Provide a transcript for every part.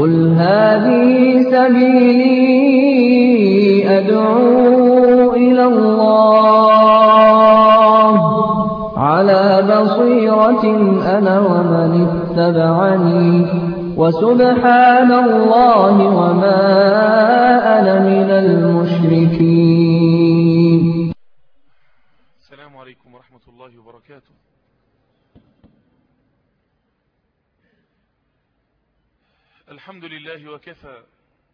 قل هذه سبيلي أدعو إلى الله على بصيرة أنا ومن اتبعني وسبحان الله وما أنا من المشركين السلام عليكم ورحمة الله وبركاته الحمد لله وكفى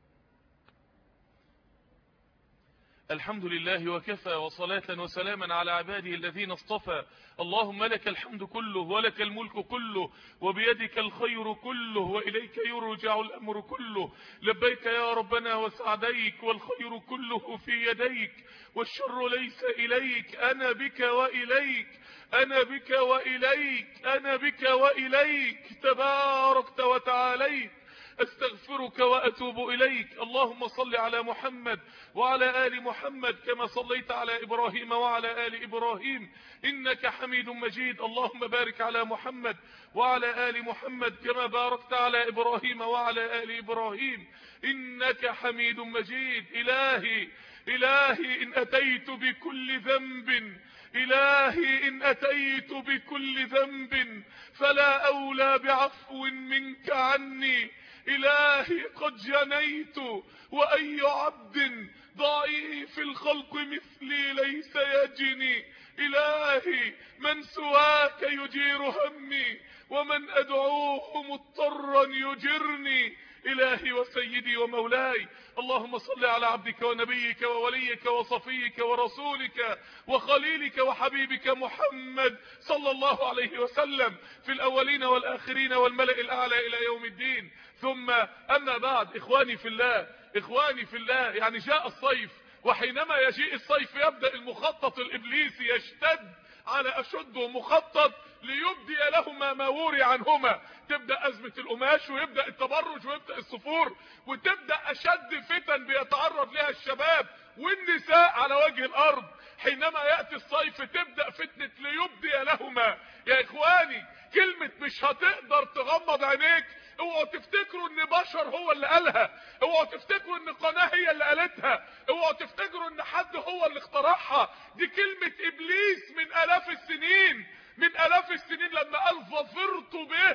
الحمد لله وكفى وصلاة وسلاما على عباده الذين اصطفى اللهم لك الحمد كله ولك الملك كله وبيدك الخير كله وإليك يرجع الأمر كله لبيك يا ربنا وسعديك والخير كله في يديك والشر ليس إليك أنا بك وإليك أنا بك وإليك أنا بك وإليك تباركت وتعاليت استغفرك واتوب اليك اللهم صل على محمد وعلى ال محمد كما صليت على ابراهيم وعلى ال ابراهيم انك حميد مجيد اللهم بارك على محمد وعلى ال محمد كما باركت على ابراهيم وعلى ال ابراهيم انك حميد مجيد الهي الهي ان اتيت بكل ذنب إلهي إن أتيت بكل ذنب فلا أولى بعفو منك عني إلهي قد جنيت وأي عبد ضعيف الخلق مثلي ليس يجني إلهي من سواك يجير همي ومن أدعوه مضطرا يجرني إلهي وسيدي ومولاي اللهم صل على عبدك ونبيك ووليك وصفيك ورسولك وخليلك وحبيبك محمد صلى الله عليه وسلم في الأولين والآخرين والملأ الأعلى إلى يوم الدين ثم أما بعد إخواني في الله إخواني في الله يعني جاء الصيف وحينما يجيء الصيف يبدأ المخطط الإبليسي يشتد على أشد مخطط ليبدي لهما ما وري عنهما تبدأ أزمة القماش ويبدأ التبرج ويبدأ الصفور وتبدأ أشد فتن بيتعرض لها الشباب والنساء على وجه الأرض حينما يأتي الصيف تبدأ فتنة ليبدي لهما يا إخواني كلمة مش هتقدر تغمض عينيك اوعوا تفتكروا ان بشر هو اللي قالها اوعوا تفتكروا ان قناة هي اللي قالتها اوعوا تفتكروا ان حد هو اللي اخترعها دي كلمة ابليس من الاف السنين من الاف السنين لما قال ظفرت به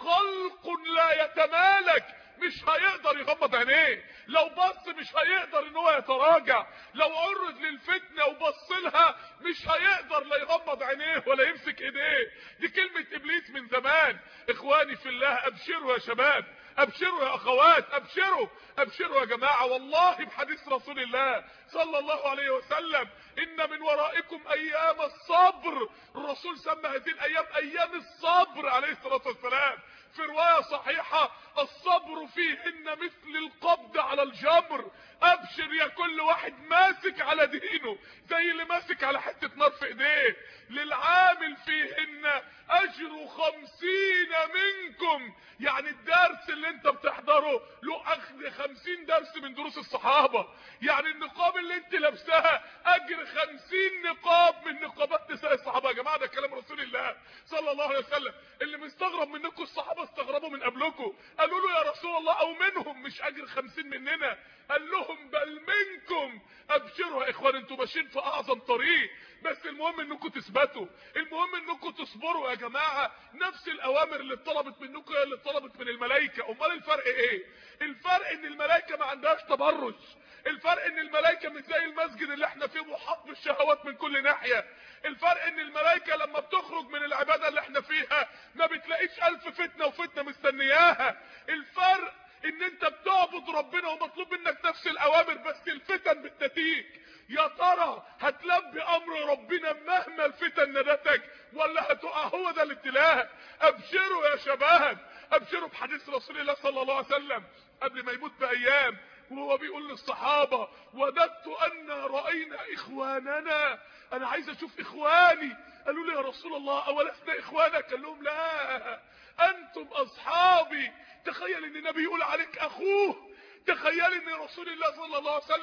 خلق لا يتمالك مش هيقدر يغمض عينيه لو بص مش هيقدر ان هو يتراجع لو عرض للفتنة وبص لها مش هيقدر لا يغمض عينيه ولا يمسك ايديه دي كلمة ابليس من زمان اخواني في الله ابشروا يا شباب ابشروا يا اخوات ابشروا ابشروا يا جماعة والله بحديث رسول الله صلى الله عليه وسلم ان من ورائكم ايام الصبر الرسول سمى هذه الايام ايام الصبر عليه الصلاة والسلام في رواية صحيحة الصبر فيهن مثل القبض على الجمر ابشر يا كل واحد ماسك على دينه زي اللي ماسك على حتة نار في ايديه للعامل فيهن اجر خمسين منكم يعني الدرس اللي انت بتحضره له اخذ خمسين درس من دروس الصحابة يعني النقاب اللي انت لابسها اجر خمسين نقاب من نقابات نساء الصحابة يا جماعة ده كلام رسول الله صلى الله عليه وسلم اللي مستغرب منكم الصحابة استغربوا من قبلكم قالوا له يا رسول الله او منهم مش اجر خمسين مننا قال لهم بل منكم ابشروا يا اخوان انتوا ماشيين في اعظم طريق بس المهم انكم تثبتوا المهم انكم تصبروا يا جماعة نفس الاوامر اللي اتطلبت منكم هي اللي اتطلبت من الملائكة امال الفرق ايه الفرق ان الملائكة ما عندهاش تبرج الفرق ان الملائكة مش زي المسجد اللي احنا فيه محاط بالشهوات من كل ناحية الفرق ان الملائكة لما بتخرج من العبادة اللي احنا فيها ما بتلاقيش الف فتنة وفتنة مستنياها الفرق ان انت بتعبد ربنا ومطلوب منك نفس الاوامر بس الفتن بتنتيك يا ترى هتلبي امر ربنا مهما الفتن ندتك ولا هتقع هو ده الابتلاء ابشروا يا شباب ابشروا بحديث رسول الله صلى الله عليه وسلم قبل ما يموت بايام وهو بيقول للصحابة وددت أن رأينا إخواننا أنا عايز أشوف إخواني قالوا لي يا رسول الله أولسنا إخوانك قال لهم لا أنتم أصحابي تخيل أن النبي يقول عليك أخوه تخيل أن رسول الله صلى الله عليه وسلم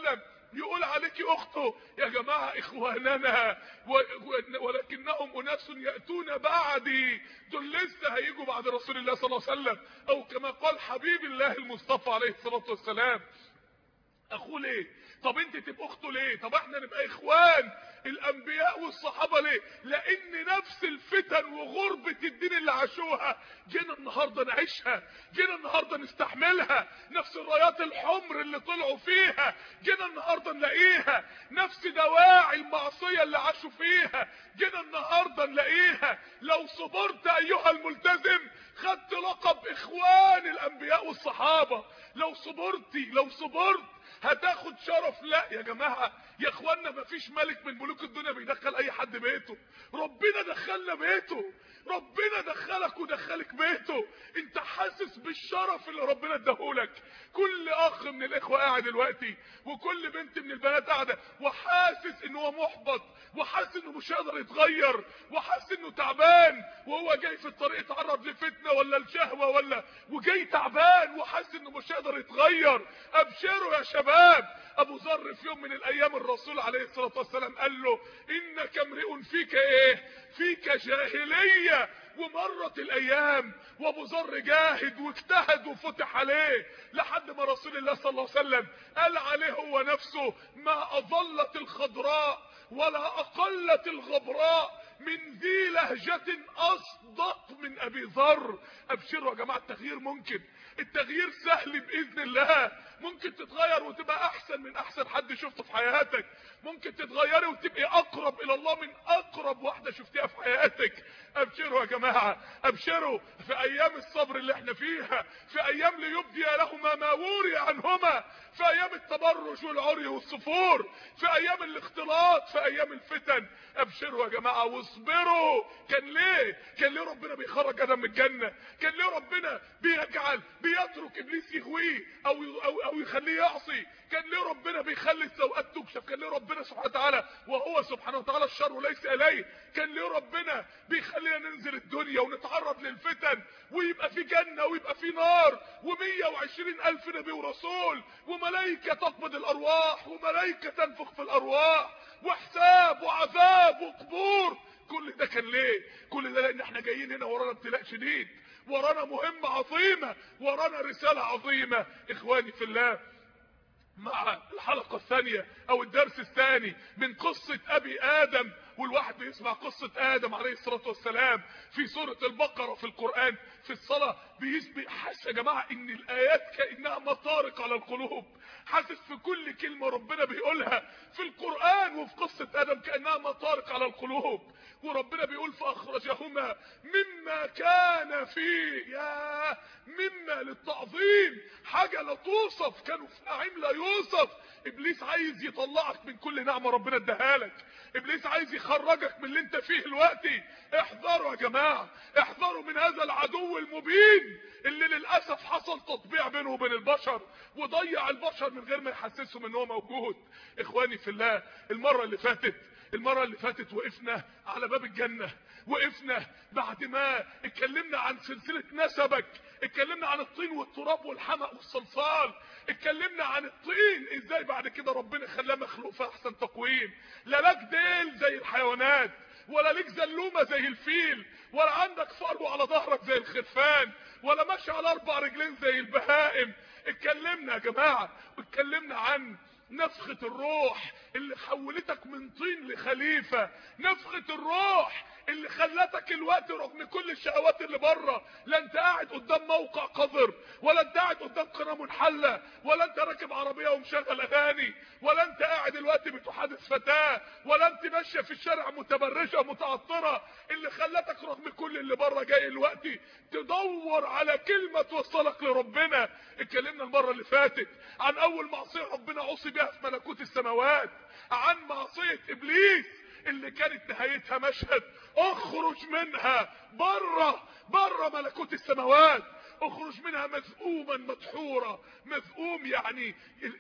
يقول عليك اخته يا جماعة اخواننا و... و... ولكنهم اناس يأتون بعدي دول لسه هيجوا بعد رسول الله صلى الله عليه وسلم او كما قال حبيب الله المصطفى عليه الصلاة والسلام اخوه ليه طب انت تبقى اخته ليه طب احنا نبقى اخوان الانبياء والصحابه ليه لان نفس الفتن وغربه الدين اللي عاشوها جينا النهارده نعيشها جينا النهارده نستحملها نفس الرايات الحمر اللي طلعوا فيها جينا النهارده نلاقيها نفس دواعي المعصيه اللي عاشوا فيها جينا النهارده نلاقيها لو صبرت ايها الملتزم خدت لقب اخوان الانبياء والصحابه لو صبرتي لو صبرت هتاخد شرف لا يا جماعة يا اخوانا مفيش ملك من ملوك الدنيا بيدخل اي حد بيته ربنا دخلنا بيته ربنا دخلك ودخلك بيته انت حاسس بالشرف اللي ربنا اداهولك كل اخ من الاخوة قاعد دلوقتي وكل بنت من البنات قاعدة وحاسس ان هو محبط وحاسس انه مش قادر يتغير وحاسس انه تعبان وهو جاي في الطريق يتعرض لفتنة ولا لشهوة ولا وجاي تعبان وحاسس انه مش قادر يتغير ابشروا يا شباب ابو ذر في يوم من الايام الرسول عليه الصلاة والسلام قال له انك امرئ فيك ايه فيك جاهلية ومرت الايام وابو ذر جاهد واجتهد وفتح عليه لحد ما رسول الله صلى الله عليه وسلم قال عليه هو نفسه ما اظلت الخضراء ولا اقلت الغبراء من ذي لهجة اصدق من ابي ذر ابشروا يا جماعة التغيير ممكن التغيير سهل باذن الله ممكن تتغير وتبقى احسن من احسن حد شفته في حياتك ممكن تتغيري وتبقي اقرب الى الله من اقرب واحدة شفتيها في حياتك ابشروا يا جماعة ابشروا في ايام الصبر اللي احنا فيها في ايام ليبدي لهما ما وري عنهما في ايام التبرج والعري والصفور في ايام الاختلاط في ايام الفتن ابشروا يا جماعة واصبروا كان ليه كان ليه ربنا بيخرج ادم من الجنة كان ليه ربنا بيجعل بيترك ابليس يغويه او او او يخليه يعصي كان ليه ربنا بيخلي السوءات تكشف كان ليه ربنا سبحانه وتعالى وهو سبحانه وتعالى الشر ليس اليه كان ليه ربنا بيخلينا ننزل الدنيا ونتعرض للفتن ويبقى في جنة ويبقى في نار ومية وعشرين الف نبي ورسول وملائكة تقبض الارواح وملائكة تنفخ في الارواح وحساب وعذاب وقبور كل ده كان ليه كل ده لان احنا جايين هنا ورانا ابتلاء شديد ورانا مهمة عظيمة ورانا رسالة عظيمة اخواني في الله مع الحلقة الثانية او الدرس الثاني من قصة ابي ادم والواحد بيسمع قصة ادم عليه الصلاة والسلام في سورة البقرة في القرآن في الصلاة بيسبق حاسس يا جماعة ان الايات كأنها مطارق على القلوب حاسس في كل كلمة ربنا بيقولها في القرآن وفي قصة ادم كأنها مطارق على القلوب وربنا بيقول فاخرجهما مما كان فيه يا مما للتعظيم حاجة لا توصف كانوا في نعيم لا يوصف ابليس عايز يطلعك من كل نعمة ربنا اداها لك ابليس عايز يخرجك من اللي انت فيه دلوقتي احذروا يا جماعة احذروا من هذا العدو المبين اللي للأسف حصل تطبيع بينه وبين البشر وضيع البشر من غير ما يحسسهم ان هو موجود اخواني في الله المرة اللي فاتت المرة اللي فاتت وقفنا على باب الجنة وقفنا بعد ما اتكلمنا عن سلسلة نسبك اتكلمنا عن الطين والتراب والحمأ والصلصال اتكلمنا عن الطين ازاي بعد كده ربنا خلاه مخلوق في احسن تقويم لا لك ديل زي الحيوانات ولا ليك زلومة زي الفيل ولا عندك فرو على ظهرك زي الخرفان ولا ماشي على اربع رجلين زي البهائم اتكلمنا يا جماعة اتكلمنا عن نفخة الروح اللي حولتك من طين لخليفة نفخة الروح اللي خلتك الوقت رغم كل الشهوات اللي بره لا انت قاعد قدام موقع قذر ولا انت قاعد قدام قناه منحله ولا انت راكب عربيه ومشغل اغاني ولا انت قاعد الوقت بتحادث فتاه ولا انت ماشيه في الشارع متبرجه متعطره اللي خلتك رغم كل اللي بره جاي الوقت تدور على كلمه توصلك لربنا اتكلمنا المره اللي فاتت عن اول معصيه ربنا عصي بها في ملكوت السماوات عن معصيه ابليس اللي كانت نهايتها مشهد اخرج منها بره بره ملكوت السماوات اخرج منها مذءوما مدحورا مذءوم يعني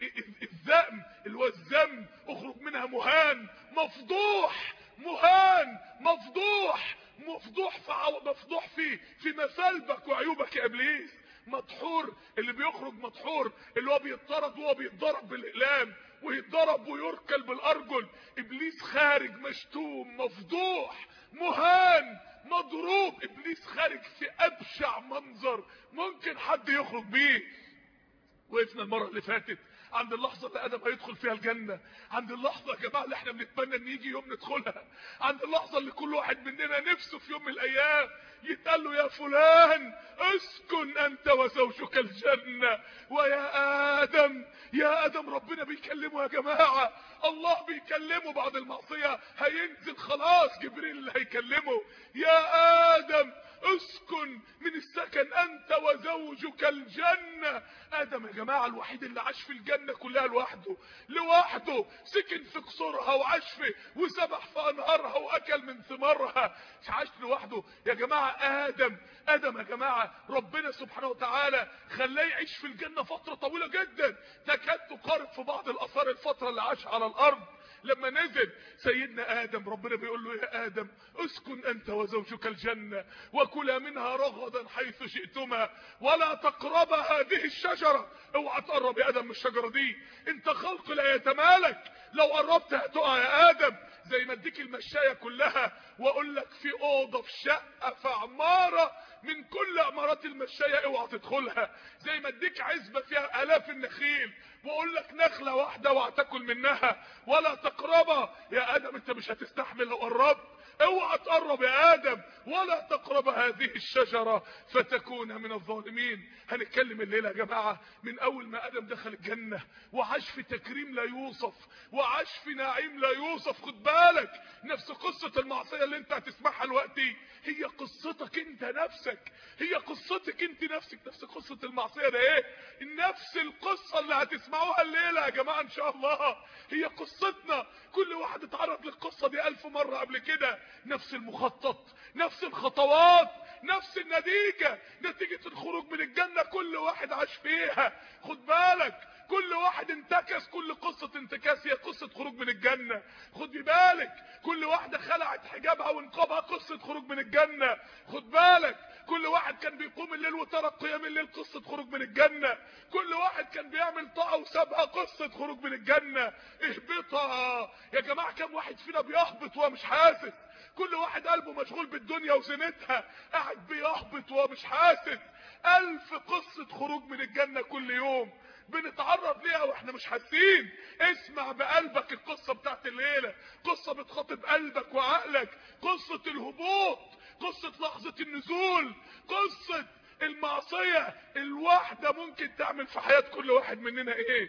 الذأم اللي هو الذم اخرج منها مهان مفضوح مهان مفضوح مفضوح في مفضوح في في مسالبك وعيوبك يا ابليس مدحور اللي بيخرج مدحور اللي هو بيتطرد وهو بيتضرب بالاقلام ويتضرب ويركل بالارجل ابليس خارج مشتوم مفضوح مهان مضروب ابليس خارج في ابشع منظر ممكن حد يخرج بيه وقفنا المره اللي فاتت عند اللحظه اللي ادم هيدخل فيها الجنه عند اللحظه يا جماعه اللي احنا بنتمنى ان يجي يوم ندخلها عند اللحظه اللي كل واحد مننا نفسه في يوم من الايام يتقال له يا فلان اسكن انت وزوجك الجنه ويا ادم يا ادم ربنا بيكلمه يا جماعه الله بيكلمه بعد المعصيه هينزل خلاص جبريل اللي هيكلمه يا ادم اسكن من السكن انت وزوجك الجنة ادم يا جماعة الوحيد اللي عاش في الجنة كلها لوحده لوحده سكن في قصورها وعاش في وسبح في انهارها واكل من ثمارها عاش لوحده يا جماعة ادم ادم يا جماعة ربنا سبحانه وتعالى خلاه يعيش في الجنة فترة طويلة جدا تكاد تقارب في بعض الاثار الفترة اللي عاش على الارض لما نزل سيدنا ادم ربنا بيقول له يا ادم اسكن انت وزوجك الجنة وكلا منها رغدا حيث شئتما ولا تقربا هذه الشجرة اوعى تقرب يا ادم من الشجرة دي انت خلق لا يتمالك لو قربت هتقع يا ادم زي ما اديك المشاية كلها واقول لك في اوضة في شقة في عمارة من كل عمارات المشاية اوعى تدخلها زي ما اديك عزبة فيها الاف النخيل واقول لك نخلة واحدة وهتاكل منها ولا تقربها يا ادم انت مش هتستحمل لو قربت اوعى تقرب يا ادم ولا تقرب هذه الشجرة فتكون من الظالمين هنتكلم الليلة يا جماعة من اول ما ادم دخل الجنة وعاش في تكريم لا يوصف وعاش في نعيم لا يوصف خد بالك نفس قصة المعصية اللي انت هتسمعها دلوقتي هي قصتك انت نفسك هي قصتك انت نفسك نفس قصة المعصية ده ايه نفس القصة اللي هتسمعوها الليلة يا جماعة ان شاء الله هي قصتنا كل واحد اتعرض للقصة دي الف مرة قبل كده نفس المخطط نفس الخطوات نفس النتيجة نتيجة الخروج من الجنة كل واحد عاش فيها خد بالك كل واحد انتكس كل قصة انتكاس هي قصة خروج من الجنة خد بالك كل واحدة خلعت حجابها ونقابها قصة خروج من الجنة خد بالك كل واحد كان بيقوم الليل وترك قيام الليل قصة خروج من الجنة كل واحد كان بيعمل طاعة وسابها قصة خروج من الجنة اهبطها يا جماعة كم واحد فينا بيهبط وهو مش حاسس كل واحد قلبه مشغول بالدنيا وزينتها قاعد بيهبط وهو مش حاسس الف قصة خروج من الجنة كل يوم بنتعرض ليها واحنا مش حاسين اسمع بقلبك القصة بتاعت الليلة قصة بتخاطب قلبك وعقلك قصة الهبوط قصة لحظة النزول قصة المعصية الواحدة ممكن تعمل في حياة كل واحد مننا ايه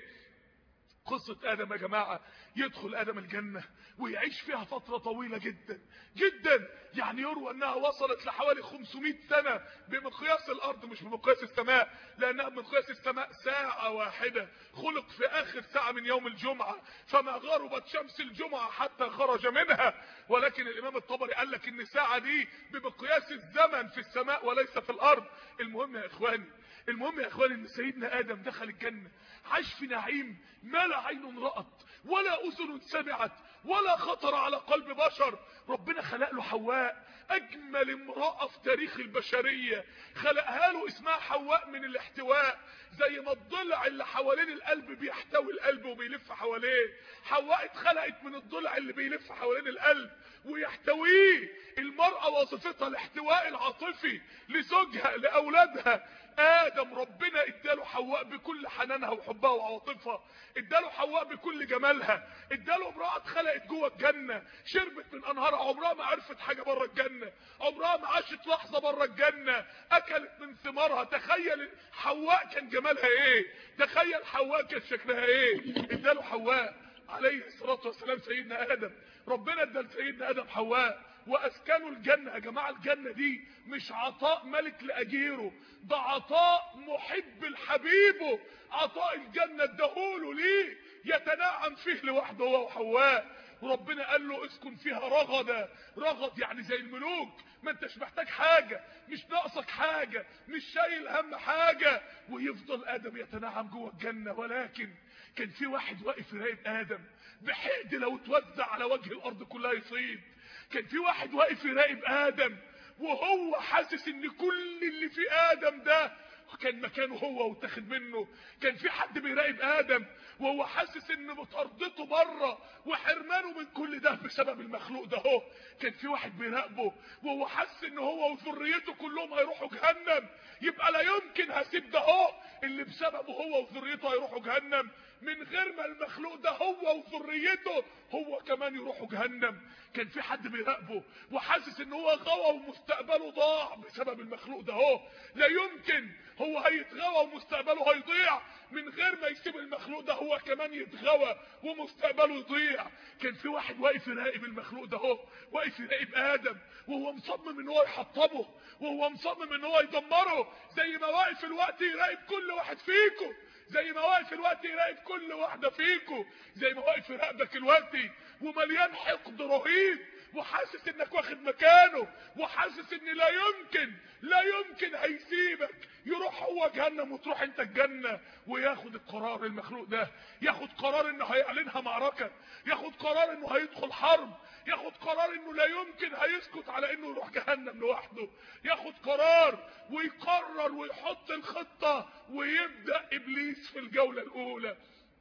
قصة ادم يا جماعة يدخل ادم الجنة ويعيش فيها فترة طويلة جدا جدا يعني يروى انها وصلت لحوالي 500 سنة بمقياس الارض مش بمقياس السماء لانها بمقياس السماء ساعة واحدة خلق في اخر ساعة من يوم الجمعة فما غربت شمس الجمعة حتى خرج منها ولكن الامام الطبري قال لك ان الساعة دي بمقياس الزمن في السماء وليس في الارض المهم يا اخواني المهم يا اخواني ان سيدنا ادم دخل الجنة عاش في نعيم ما لا عين رأت ولا اذن سمعت ولا خطر على قلب بشر ربنا خلق له حواء اجمل امرأة في تاريخ البشرية خلقها له اسمها حواء من الاحتواء زي ما الضلع اللي حوالين القلب بيحتوي القلب وبيلف حواليه حواء اتخلقت من الضلع اللي بيلف حوالين القلب ويحتويه المرأة وظيفتها الاحتواء العاطفي لزوجها لأولادها آدم ربنا اداله حواء بكل حنانها وحبها وعواطفها اداله حواء بكل جمالها اداله امرأة اتخلقت جوه الجنة شربت من انهارها عمرها ما عرفت حاجة بره الجنة عمرها ما عاشت لحظة بره الجنة اكلت من ثمارها تخيل حواء كان جمالها ايه تخيل حواء كان شكلها ايه اداله حواء عليه الصلاة والسلام سيدنا ادم ربنا ادى لسيدنا ادم حواء واسكنوا الجنة يا جماعة الجنة دي مش عطاء ملك لاجيره ده عطاء محب لحبيبه عطاء الجنة اداهوله ليه يتنعم فيه لوحده هو وحواء وربنا قال له اسكن فيها رغدا رغد يعني زي الملوك ما انتش محتاج حاجة مش ناقصك حاجة مش شايل هم حاجة ويفضل ادم يتنعم جوه الجنة ولكن كان في واحد واقف يراقب ادم بحقد لو توزع على وجه الارض كلها يصيب كان في واحد واقف يراقب ادم وهو حاسس ان كل اللي في ادم ده كان مكانه هو وتاخد منه كان في حد بيراقب ادم وهو حاسس ان مطاردته بره وحرمانه من كل ده بسبب المخلوق ده هو كان في واحد بيراقبه وهو حاسس ان هو وذريته كلهم هيروحوا جهنم يبقى لا يمكن هسيب ده هو اللي بسببه هو وذريته هيروحوا جهنم من غير ما المخلوق ده هو وذريته هو كمان يروحوا جهنم كان في حد بيراقبه وحاسس ان هو غوى ومستقبله ضاع بسبب المخلوق ده هو لا يمكن هو هيتغوى ومستقبله هيضيع من غير ما يسيب المخلوق ده هو كمان يتغوى ومستقبله يضيع كان في واحد واقف يراقب المخلوق ده هو واقف يراقب ادم وهو مصمم ان هو يحطمه وهو مصمم ان هو يدمره زي ما واقف الوقت يراقب كل واحد فيكم زي ما واقف الوقت يراقب كل واحده فيكم زي ما واقف يراقبك الوقت ومليان حقد رهيب وحاسس انك واخد مكانه وحاسس ان لا يمكن لا يمكن هيسيبك يروح هو جهنم وتروح انت الجنة وياخد القرار المخلوق ده ياخد قرار انه هيعلنها معركة ياخد قرار انه هيدخل حرب ياخد قرار انه لا يمكن هيسكت على انه يروح جهنم لوحده ياخد قرار ويقرر ويحط الخطة ويبدأ ابليس في الجولة الاولى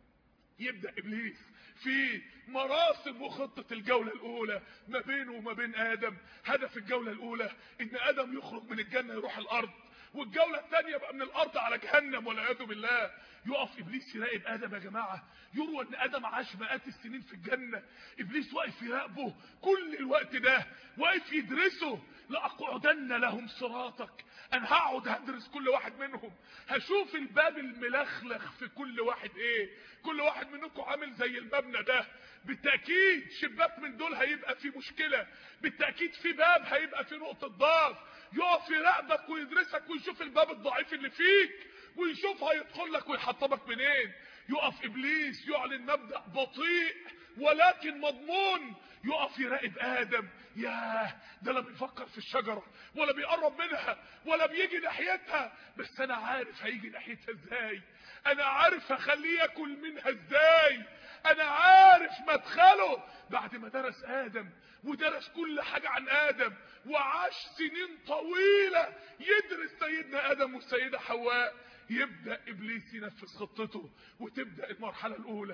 يبدأ ابليس في مراسم وخطة الجولة الأولى ما بينه وما بين آدم هدف الجولة الأولى إن آدم يخرج من الجنة يروح الأرض والجولة الثانية بقى من الأرض على جهنم والعياذ بالله يقف إبليس يراقب آدم يا جماعة يروى إن آدم عاش مئات السنين في الجنة إبليس واقف يراقبه كل الوقت ده واقف يدرسه لأقعدن لهم صراطك أنا هقعد هدرس كل واحد منهم هشوف الباب الملخلخ في كل واحد إيه كل واحد منكم عامل زي المبنى ده بالتأكيد شباك من دول هيبقى في مشكلة بالتأكيد في باب هيبقى في نقطة ضعف يقف يراقبك ويدرسك ويشوف الباب الضعيف اللي فيك ويشوف هيدخل لك ويحطمك منين يقف ابليس يعلن مبدأ بطيء ولكن مضمون يقف يراقب ادم ياه ده لا بيفكر في الشجرة ولا بيقرب منها ولا بيجي ناحيتها بس انا عارف هيجي ناحيتها ازاي انا عارف هخليه ياكل منها ازاي انا عارف مدخله بعد ما درس ادم ودرس كل حاجة عن ادم وعاش سنين طويلة يدرس سيدنا ادم والسيدة حواء يبدأ ابليس ينفذ خطته وتبدأ المرحلة الاولى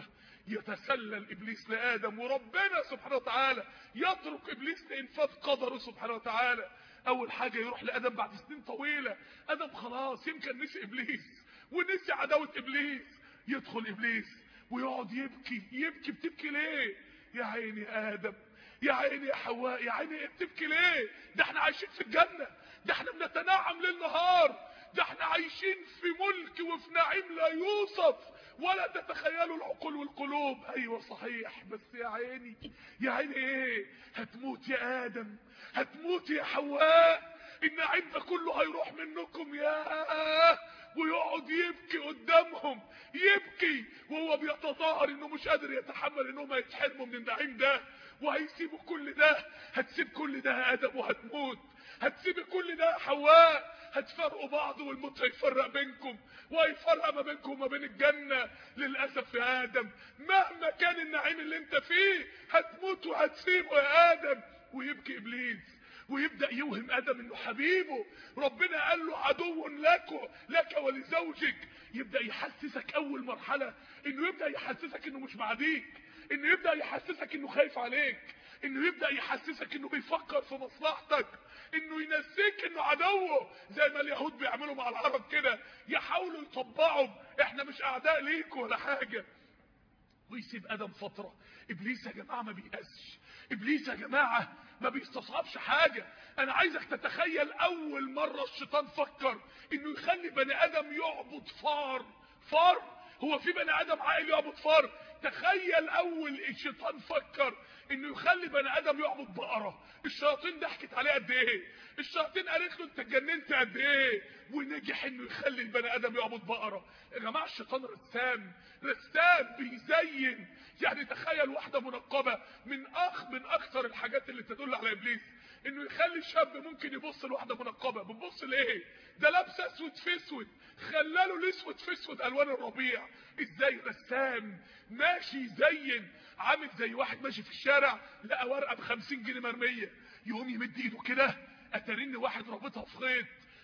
يتسلل ابليس لادم وربنا سبحانه وتعالى يترك ابليس لانفاذ قدره سبحانه وتعالى اول حاجة يروح لادم بعد سنين طويلة ادم خلاص يمكن نسي ابليس ونسي عداوة ابليس يدخل ابليس ويقعد يبكي يبكي بتبكي ليه يا عيني ادم يا عيني يا حواء يا عيني ايه بتبكي ليه ده احنا عايشين في الجنة ده احنا بنتنعم ليل نهار ده احنا عايشين في ملك وفي نعيم لا يوصف ولا تتخيلوا العقول والقلوب ايوه صحيح بس يا عيني يا عيني ايه هتموت يا ادم هتموت يا حواء النعيم ده كله هيروح منكم يا ويقعد يبكي قدامهم يبكي وهو بيتظاهر انه مش قادر يتحمل انهم هيتحرموا من النعيم ده وهيسيبوا كل ده هتسيب كل ده يا ادم وهتموت هتسيب كل ده يا حواء هتفرقوا بعض والموت هيفرق بينكم وهيفرق ما بينكم وما بين الجنة للأسف يا آدم مهما كان النعيم اللي انت فيه هتموت وهتسيبه يا آدم ويبكي إبليس ويبدأ يوهم آدم انه حبيبه ربنا قال له عدو لك لك ولزوجك يبدأ يحسسك اول مرحلة انه يبدأ يحسسك انه مش معديك انه يبدأ يحسسك انه خايف عليك انه يبدأ يحسسك انه بيفكر في مصلحتك انه ينسيك انه عدوه زي ما اليهود بيعملوا مع العرب كده يحاولوا يطبعوا احنا مش اعداء ليك ولا حاجة ويسيب ادم فترة ابليس يا جماعة ما بيأسش ابليس يا جماعة ما بيستصعبش حاجة انا عايزك تتخيل اول مرة الشيطان فكر انه يخلي بني ادم يعبد فار فار هو في بني ادم عاقل يعبد فار تخيل اول الشيطان فكر انه يخلي بني ادم يعبد بقرة الشياطين ضحكت عليه قد ايه الشياطين قالت له انت اتجننت قد ايه ونجح انه يخلي البني ادم يعبد بقرة يا جماعة الشيطان رسام رسام بيزين يعني تخيل واحدة منقبة من اخ من اكثر الحاجات اللي تدل على ابليس انه يخلي شاب ممكن يبص لواحده منقبه بتبص لايه ده لابسه اسود في اسود خلاله الاسود في اسود الوان الربيع ازاي رسام ماشي يزين عامل زي واحد ماشي في الشارع لقى ورقه ب 50 جنيه مرميه يقوم يمد ايده كده اترن واحد رابطها في خيط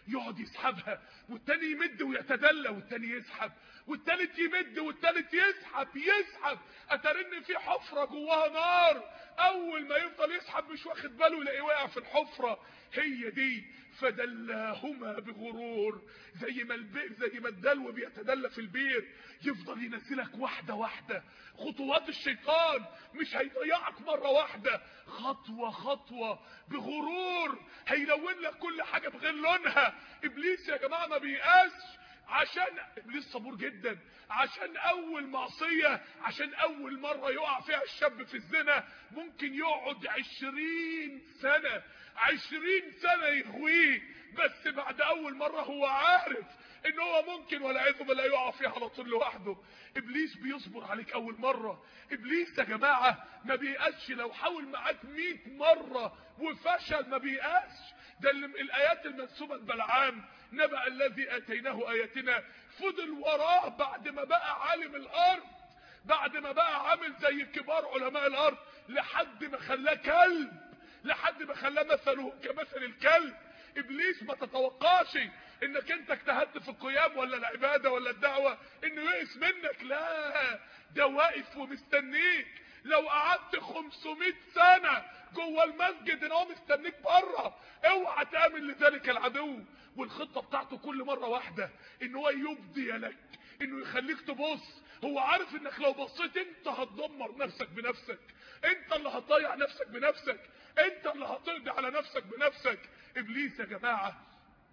يقعد يسحبها والتاني يمد ويتدلى والتاني يسحب والتالت يمد والتالت يسحب يسحب اترن في حفرة جواها نار اول ما يفضل يسحب مش واخد باله يلاقيه واقع في الحفرة هي دي فدلاهما بغرور زي ما البئر زي ما الدلو بيتدلى في البير يفضل ينزلك واحدة واحدة خطوات الشيطان مش هيضيعك مرة واحدة خطوة خطوة بغرور هيلون لك كل حاجة بغير لونها ابليس يا جماعة ما بيقاسش عشان ابليس صبور جدا عشان اول معصية عشان اول مرة يقع فيها الشاب في الزنا ممكن يقعد عشرين سنة عشرين سنة يغويه بس بعد اول مرة هو عارف ان هو ممكن والعياذ بالله يقع فيها على طول لوحده ابليس بيصبر عليك اول مرة ابليس يا جماعة ما بيقاسش لو حاول معاك 100 مرة وفشل ما بيقاسش ده الايات المنسوبة لبلعام نبأ الذي اتيناه اياتنا فضل وراه بعد ما بقى عالم الارض بعد ما بقى عامل زي كبار علماء الارض لحد ما خلاه كلب لحد ما خلاه مثله كمثل الكلب ابليس ما تتوقعش انك انت اجتهدت في القيام ولا العباده ولا الدعوه انه يئس منك لا ده واقف ومستنيك لو قعدت 500 سنه جوه المسجد ان هو مستنيك بره اوعى تامن لذلك العدو والخطه بتاعته كل مره واحده ان هو يبدي لك انه يخليك تبص هو عارف انك لو بصيت انت هتدمر نفسك بنفسك انت اللي هتضيع نفسك بنفسك انت اللي هتقضي على نفسك بنفسك ابليس يا جماعه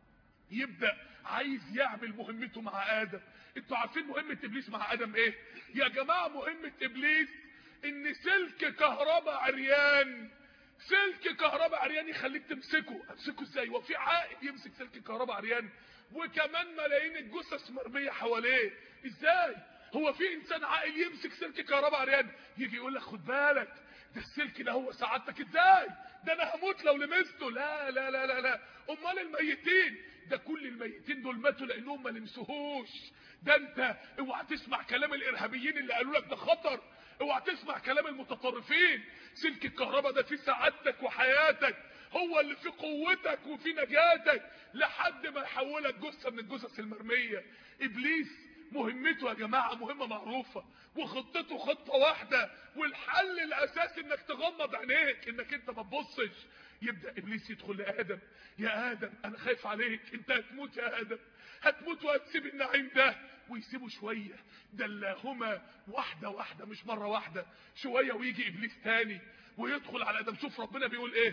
يبدا عايز يعمل مهمته مع ادم انتوا عارفين مهمه ابليس مع ادم ايه يا جماعه مهمه ابليس ان سلك كهرباء عريان سلك كهرباء عريان يخليك تمسكه امسكه ازاي وفي عائد يمسك سلك كهرباء عريان وكمان ملايين الجثث مرميه حواليه ازاي هو في انسان عاقل يمسك سلك كهرباء عريان يجي يقول لك خد بالك ده السلك ده هو سعادتك ازاي ده انا هموت لو لمسته لا لا لا لا لا امال الميتين ده كل الميتين دول ماتوا لانهم ما لمسوهوش ده انت اوعى تسمع كلام الارهابيين اللي قالوا لك ده خطر اوعى تسمع كلام المتطرفين سلك الكهرباء ده فيه سعادتك وحياتك هو اللي فيه قوتك وفيه نجاتك لحد ما يحولك جثه من الجثث المرميه ابليس مهمته يا جماعة مهمة معروفة وخطته خطة واحدة والحل الاساسي انك تغمض عينيك انك انت ما تبصش يبدأ ابليس يدخل لآدم يا آدم انا خايف عليك انت هتموت يا آدم هتموت وهتسيب النعيم ده ويسيبه شوية دلاهما واحدة واحدة مش مرة واحدة شوية ويجي ابليس تاني ويدخل على آدم شوف ربنا بيقول ايه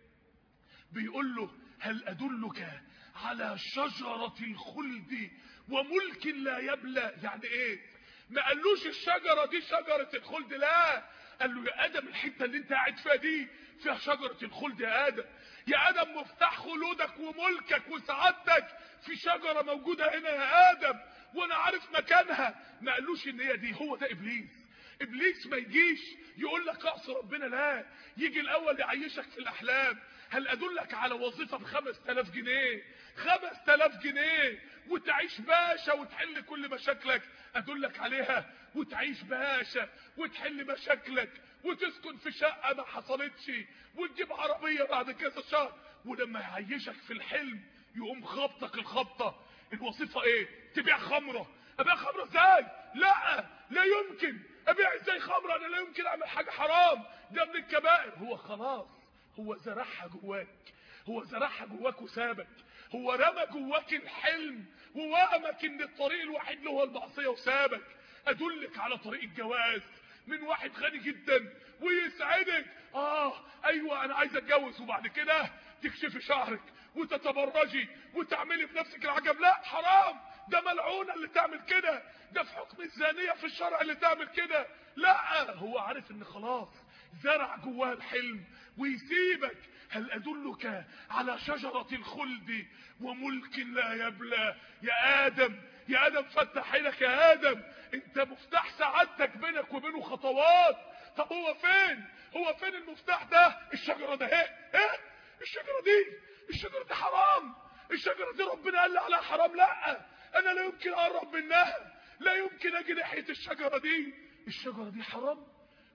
بيقول له هل ادلك على شجرة الخلد وملك لا يبلى يعني ايه ما قالوش الشجرة دي شجرة الخلد لا قال له يا ادم الحتة اللي انت قاعد فيها دي فيها شجرة الخلد يا ادم يا ادم مفتاح خلودك وملكك وسعادتك في شجرة موجودة هنا يا ادم وانا عارف مكانها ما قالوش ان هي دي هو ده ابليس ابليس ما يجيش يقول لك اعصي ربنا لا يجي الاول يعيشك في الاحلام هل ادلك على وظيفة بخمس تلاف جنيه خمس تلاف جنيه وتعيش باشا وتحل كل مشاكلك ادلك عليها وتعيش باشا وتحل مشاكلك وتسكن في شقة ما حصلتش وتجيب عربية بعد كذا شهر ولما يعيشك في الحلم يقوم خبطك الخبطة الوظيفة ايه تبيع خمرة ابيع خمرة ازاي لا لا يمكن ابيع ازاي خمرة انا لا يمكن اعمل حاجة حرام ده من الكبائر هو خلاص هو زرعها جواك هو زرعها جواك وسابك هو رمى جواك الحلم ووهمك ان الطريق الوحيد له هو المعصيه وسابك ادلك على طريق الجواز من واحد غني جدا ويسعدك اه ايوه انا عايز اتجوز وبعد كده تكشفي شعرك وتتبرجي وتعملي في نفسك العجب لا حرام ده ملعونه اللي تعمل كده ده في حكم الزانيه في الشرع اللي تعمل كده لا هو عارف ان خلاص زرع جواه الحلم ويسيبك هل أدلك على شجرة الخلد وملك لا يبلى يا آدم يا آدم فتح عينك يا آدم انت مفتاح سعادتك بينك وبينه خطوات طب هو فين هو فين المفتاح ده الشجرة ده ايه ايه الشجرة دي الشجرة دي حرام الشجرة دي ربنا قال لي عليها حرام لا انا لا يمكن اقرب منها لا يمكن اجي ناحية الشجرة دي الشجرة دي حرام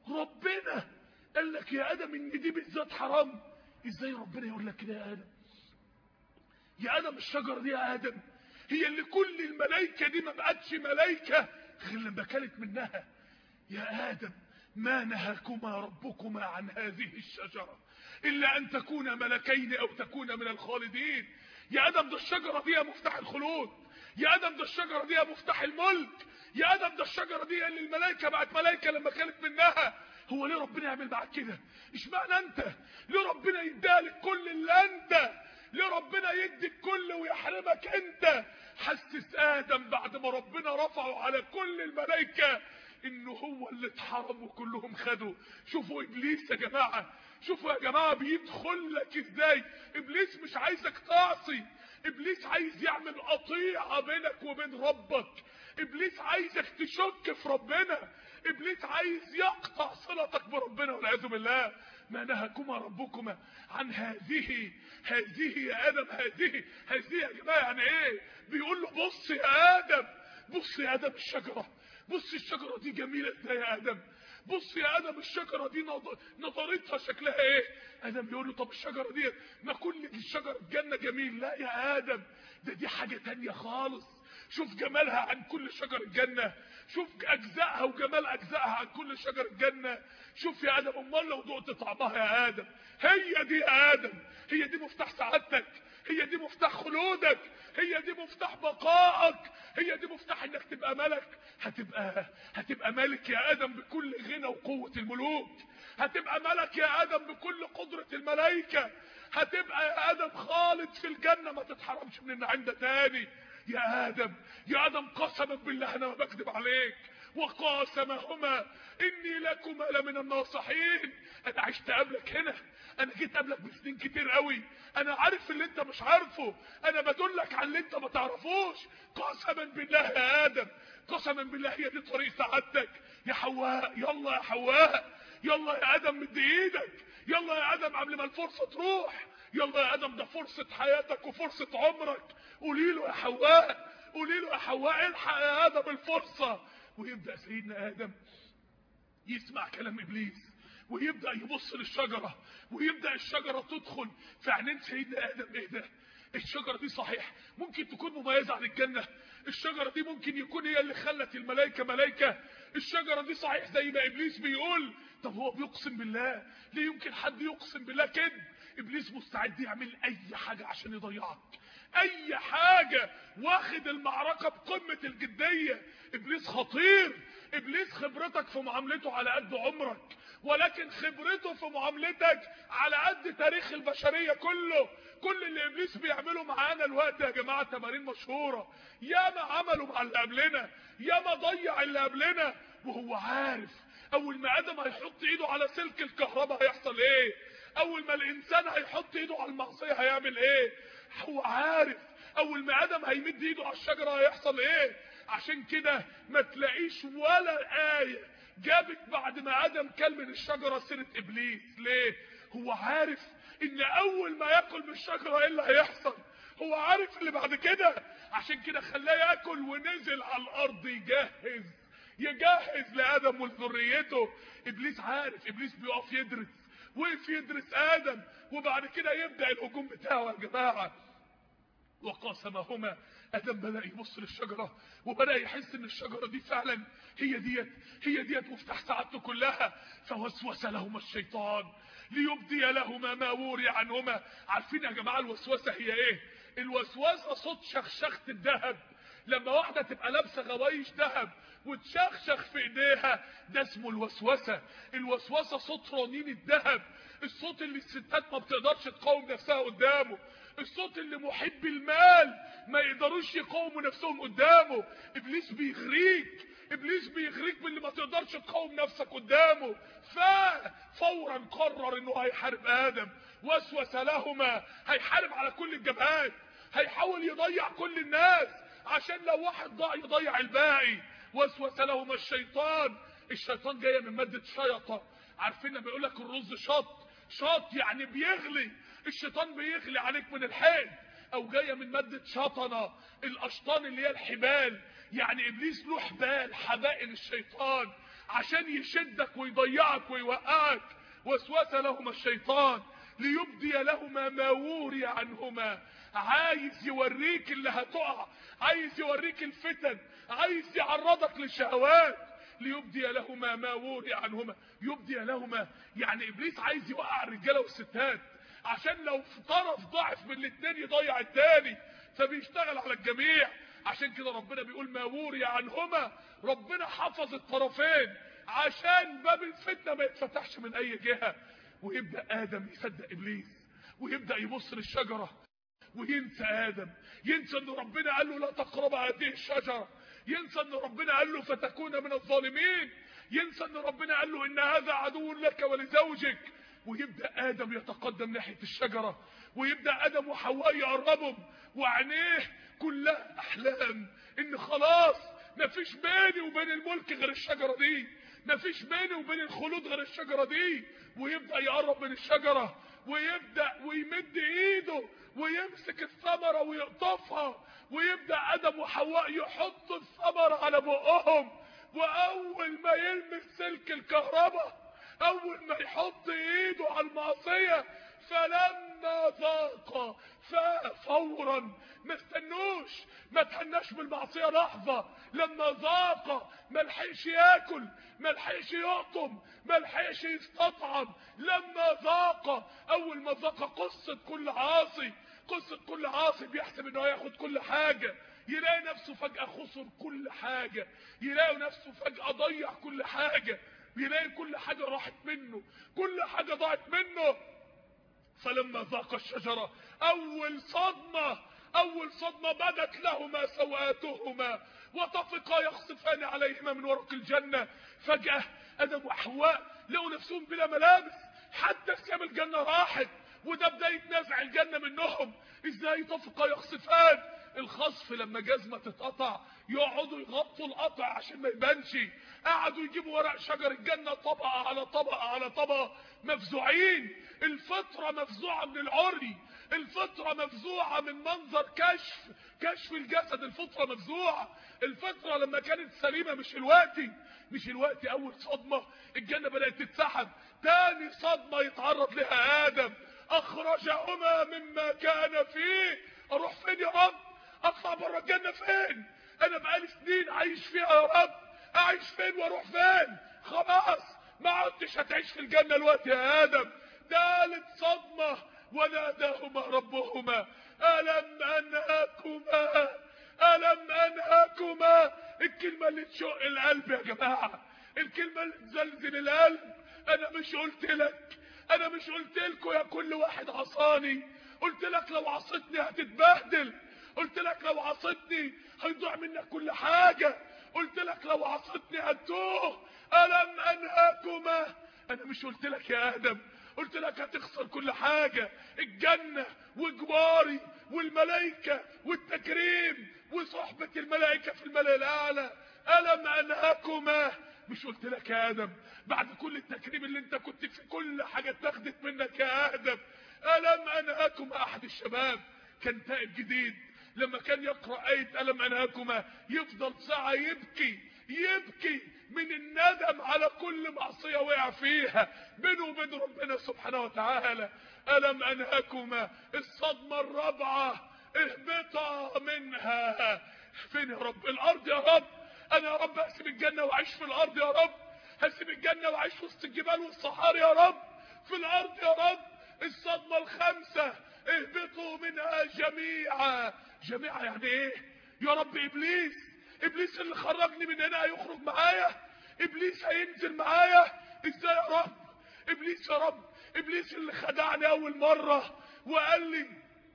ربنا قال لك يا ادم ان دي بالذات حرام ازاي ربنا يقول لك كده يا ادم يا ادم الشجره دي يا ادم هي اللي كل الملائكه دي ما بقتش ملائكه غير لما كلت منها يا ادم ما نهاكما ربكما عن هذه الشجره الا ان تكونا ملكين او تكونا من الخالدين يا ادم ده الشجره دي مفتاح الخلود يا ادم ده الشجره دي مفتاح الملك يا ادم ده الشجره دي اللي الملائكه بقت ملائكه لما كلت منها هو ليه ربنا يعمل معاك كده اشمعنى انت ليه ربنا يديلك كل اللي انت ليه ربنا يدي الكل ويحرمك انت حسس ادم بعد ما ربنا رفعه على كل الملائكه انه هو اللي اتحرم وكلهم خدوا شوفوا ابليس يا جماعه شوفوا يا جماعه بيدخل لك ازاي ابليس مش عايزك تعصي ابليس عايز يعمل قطيعه بينك وبين ربك ابليس عايزك تشك في ربنا ابليس عايز يقطع صلتك بربنا والعياذ بالله ما نهاكما ربكما عن هذه هذه يا ادم هذه هذه يا جماعه يعني ايه بيقول له بص يا ادم بص يا ادم الشجره بص الشجره دي جميله ازاي يا ادم بص يا ادم الشجره دي نظرتها شكلها ايه ادم بيقول له طب الشجره دي ما كل الشجر الجنه جميل لا يا ادم ده دي حاجه تانية خالص شوف جمالها عن كل شجر الجنة شوف أجزائها وجمال أجزائها عن كل شجر الجنة شوف يا آدم أمال لو دقت طعمها يا آدم هي دي يا آدم هي دي مفتاح سعادتك هي دي مفتاح خلودك هي دي مفتاح بقائك هي دي مفتاح انك تبقى ملك هتبقى هتبقى ملك يا ادم بكل غنى وقوة الملوك هتبقى ملك يا ادم بكل قدرة الملائكة هتبقى يا ادم خالد في الجنة ما تتحرمش من النعيم ده تاني يا ادم يا ادم قسما بالله انا ما بكذب عليك وقاسمهما اني لكما لمن الناصحين انا عشت قبلك هنا انا جيت قبلك بسنين كتير قوي انا عارف اللي انت مش عارفه انا بدلك على اللي انت ما تعرفوش قسما بالله يا ادم قسما بالله هي دي طريق سعادتك يا حواء يلا يا حواء يلا يا ادم مد ايدك يلا يا ادم قبل ما الفرصه تروح يلا يا ادم ده فرصه حياتك وفرصه عمرك قولي له يا حواء قولي له يا حواء الحق يا ادم الفرصه ويبدا سيدنا ادم يسمع كلام ابليس ويبدا يبص للشجره ويبدا الشجره تدخل في عينين سيدنا ادم ايه ده الشجره دي صحيح ممكن تكون مميزه عن الجنه الشجره دي ممكن يكون هي اللي خلت الملائكه ملائكه الشجره دي صحيح زي ما ابليس بيقول طب هو بيقسم بالله ليه يمكن حد يقسم بالله كده ابليس مستعد يعمل اي حاجه عشان يضيعك اي حاجة واخد المعركة بقمة الجدية ابليس خطير ابليس خبرتك في معاملته على قد عمرك ولكن خبرته في معاملتك على قد تاريخ البشرية كله كل اللي ابليس بيعمله معانا الوقت يا جماعة تمارين مشهورة ياما عملوا مع اللي قبلنا ياما ضيع اللي قبلنا وهو عارف اول ما ادم هيحط ايده على سلك الكهرباء هيحصل ايه اول ما الانسان هيحط ايده على المعصية هيعمل ايه هو عارف اول ما ادم هيمد ايده على الشجره هيحصل ايه عشان كده ما تلاقيش ولا ايه جابت بعد ما ادم كل من الشجره سيره ابليس ليه هو عارف ان اول ما ياكل من الشجره ايه اللي هيحصل هو عارف اللي بعد كده عشان كده خلاه ياكل ونزل على الارض يجهز يجهز لادم ولذريته ابليس عارف ابليس بيقف يدرس وقف يدرس ادم وبعد كده يبدا الهجوم بتاعه يا جماعه وقاسمهما ادم بدا يبص للشجره وبدا يحس ان الشجره دي فعلا هي ديت هي ديت مفتاح سعادته كلها فوسوس لهما الشيطان ليبدي لهما ما وري عنهما عارفين يا جماعه الوسوسه هي ايه الوسوسه صوت شخشخه الذهب لما واحده تبقى لابسه غوايش ذهب وتشخشخ في ايديها ده اسمه الوسوسه الوسوسه صوت رنين الذهب الصوت اللي الستات ما بتقدرش تقاوم نفسها قدامه الصوت اللي محب المال ما يقدروش يقاوموا نفسهم قدامه ابليس بيغريك ابليس بيغريك باللي ما تقدرش تقاوم نفسك قدامه ففورا قرر انه هيحارب ادم وسوس لهما هيحارب على كل الجبهات هيحاول يضيع كل الناس عشان لو واحد ضاع يضيع الباقي وسوس لهما الشيطان الشيطان جايه من ماده شيطه عارفين لما بيقول لك الرز شط شط يعني بيغلي الشيطان بيغلي عليك من الحيل او جايه من ماده شطنه الاشطان اللي هي الحبال يعني ابليس له حبال حبائل الشيطان عشان يشدك ويضيعك ويوقعك وسوس لهما الشيطان ليبدي لهما ما وري عنهما عايز يوريك اللي هتقع عايز يوريك الفتن عايز يعرضك للشهوات ليبدي لهما ما وري عنهما يبدي لهما يعني ابليس عايز يوقع الرجاله والستات عشان لو في طرف ضعف من الاثنين يضيع التاني فبيشتغل على الجميع عشان كده ربنا بيقول ما وري عنهما ربنا حفظ الطرفين عشان باب الفتنه ما يتفتحش من اي جهه ويبدا ادم يصدق ابليس ويبدا يبص للشجره وينسى ادم ينسى ان ربنا قال له لا تقرب هذه الشجره ينسى ان ربنا قال له فتكون من الظالمين ينسى ان ربنا قال له ان هذا عدو لك ولزوجك ويبدا ادم يتقدم ناحيه الشجره ويبدا ادم وحواء يقربهم وعينيه كلها احلام ان خلاص مفيش بيني وبين الملك غير الشجره دي مفيش بيني وبين الخلود غير الشجره دي ويبدا يقرب من الشجره ويبدا ويمد ايده ويمسك الثمره ويقطفها ويبدا ادم وحواء يحط الثمره على بقهم واول ما يلمس سلك الكهرباء اول ما يحط ايده على المعصيه فلما ذاق فورا ما استنوش ما تهناش بالمعصيه لحظه لما ذاق ما لحقش ياكل ما لحقش يقطم ما لحقش يستطعم لما ذاق اول ما ذاق قصه كل عاصي قصه كل عاصي بيحسب انه هياخد كل حاجه يلاقي نفسه فجاه خسر كل حاجه يلاقي نفسه فجاه ضيع كل حاجه يلاقي كل حاجه راحت منه كل حاجه ضاعت منه فلما ذاق الشجرة أول صدمة أول صدمة بدت لهما سوآتهما وطفقا يخصفان عليهما من ورق الجنة فجأة آدم وحواء لقوا نفسهم بلا ملابس حتى ثياب الجنة راحت وده بداية نزع الجنة منهم ازاي طفقا يخصفان الخصف لما جزمة تتقطع يقعدوا يغطوا القطع عشان ما يبانش قعدوا يجيبوا ورق شجر الجنة طبقة على طبقة على طبقة مفزوعين الفطرة مفزوعة من العري الفطرة مفزوعة من منظر كشف كشف الجسد الفطرة مفزوعة الفطرة لما كانت سليمة مش الوقتي مش الوقتي اول صدمة الجنة بدأت تتسحب تاني صدمة يتعرض لها ادم اخرجهما مما كان فيه اروح فين يا رب اطلع بره الجنة فين انا بقالي سنين عايش فيها يا رب اعيش فين واروح فين خلاص ما عدتش هتعيش في الجنة الوقت يا ادم ثالث صدمة وناداهما ربهما ألم أنهاكما ألم أنهاكما الكلمة اللي تشق القلب يا جماعة الكلمة اللي تزلزل القلب أنا مش قلت لك أنا مش قلت لكم يا كل واحد عصاني قلت لك لو عصيتني هتتبهدل قلت لك لو عصيتني هيضيع منك كل حاجة قلت لك لو عصيتني هتوه ألم أنهاكما أنا مش قلت لك يا آدم قلت لك هتخسر كل حاجة الجنة وجواري والملائكة والتكريم وصحبة الملائكة في الملأ الأعلى ألم أنهاكما مش قلت لك يا آدم بعد كل التكريم اللي انت كنت في كل حاجة اتاخدت منك يا آدم ألم أنهاكما أحد الشباب كان تائب جديد لما كان يقرأ آية ألم أنهاكما يفضل ساعة يبكي يبكي من الندم على كل معصية وقع فيها بينه وبين ربنا سبحانه وتعالى ألم أنهاكما الصدمة الرابعة اهبطا منها فين يا رب الأرض يا رب أنا يا رب أسيب الجنة وأعيش في الأرض يا رب هسيب الجنة وأعيش وسط الجبال والصحاري يا رب في الأرض يا رب الصدمة الخامسة اهبطوا منها جميعا جميعا يعني ايه يا رب ابليس ابليس اللي خرجني من هنا هيخرج معايا ابليس هينزل معايا ازاي يا رب ابليس يا رب ابليس اللي خدعني اول مرة وقال لي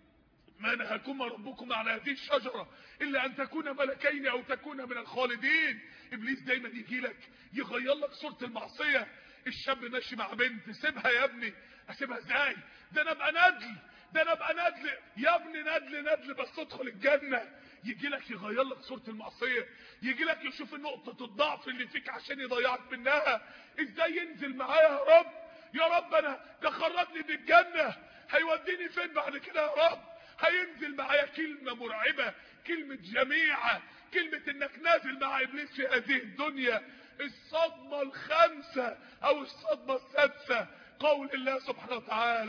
ما نهاكما ربكما على هذه الشجرة الا ان تكون ملكين او تكون من الخالدين ابليس دايما يجي لك يغير لك صورة المعصية الشاب ماشي مع بنت سيبها يا ابني اسيبها ازاي ده انا ابقى ندل ده انا ابقى ندل يا ابني ندل ندل بس ادخل الجنة يجي لك يغير لك صورة المعصية يجي لك يشوف نقطة الضعف اللي فيك عشان يضيعك منها ازاي ينزل معايا يا رب يا رب انا ده خرجني من الجنة هيوديني فين بعد كده يا رب هينزل معايا كلمة مرعبة كلمة جميعة كلمة انك نازل مع ابليس في هذه الدنيا الصدمة الخامسة او الصدمة السادسة قول الله سبحانه وتعالى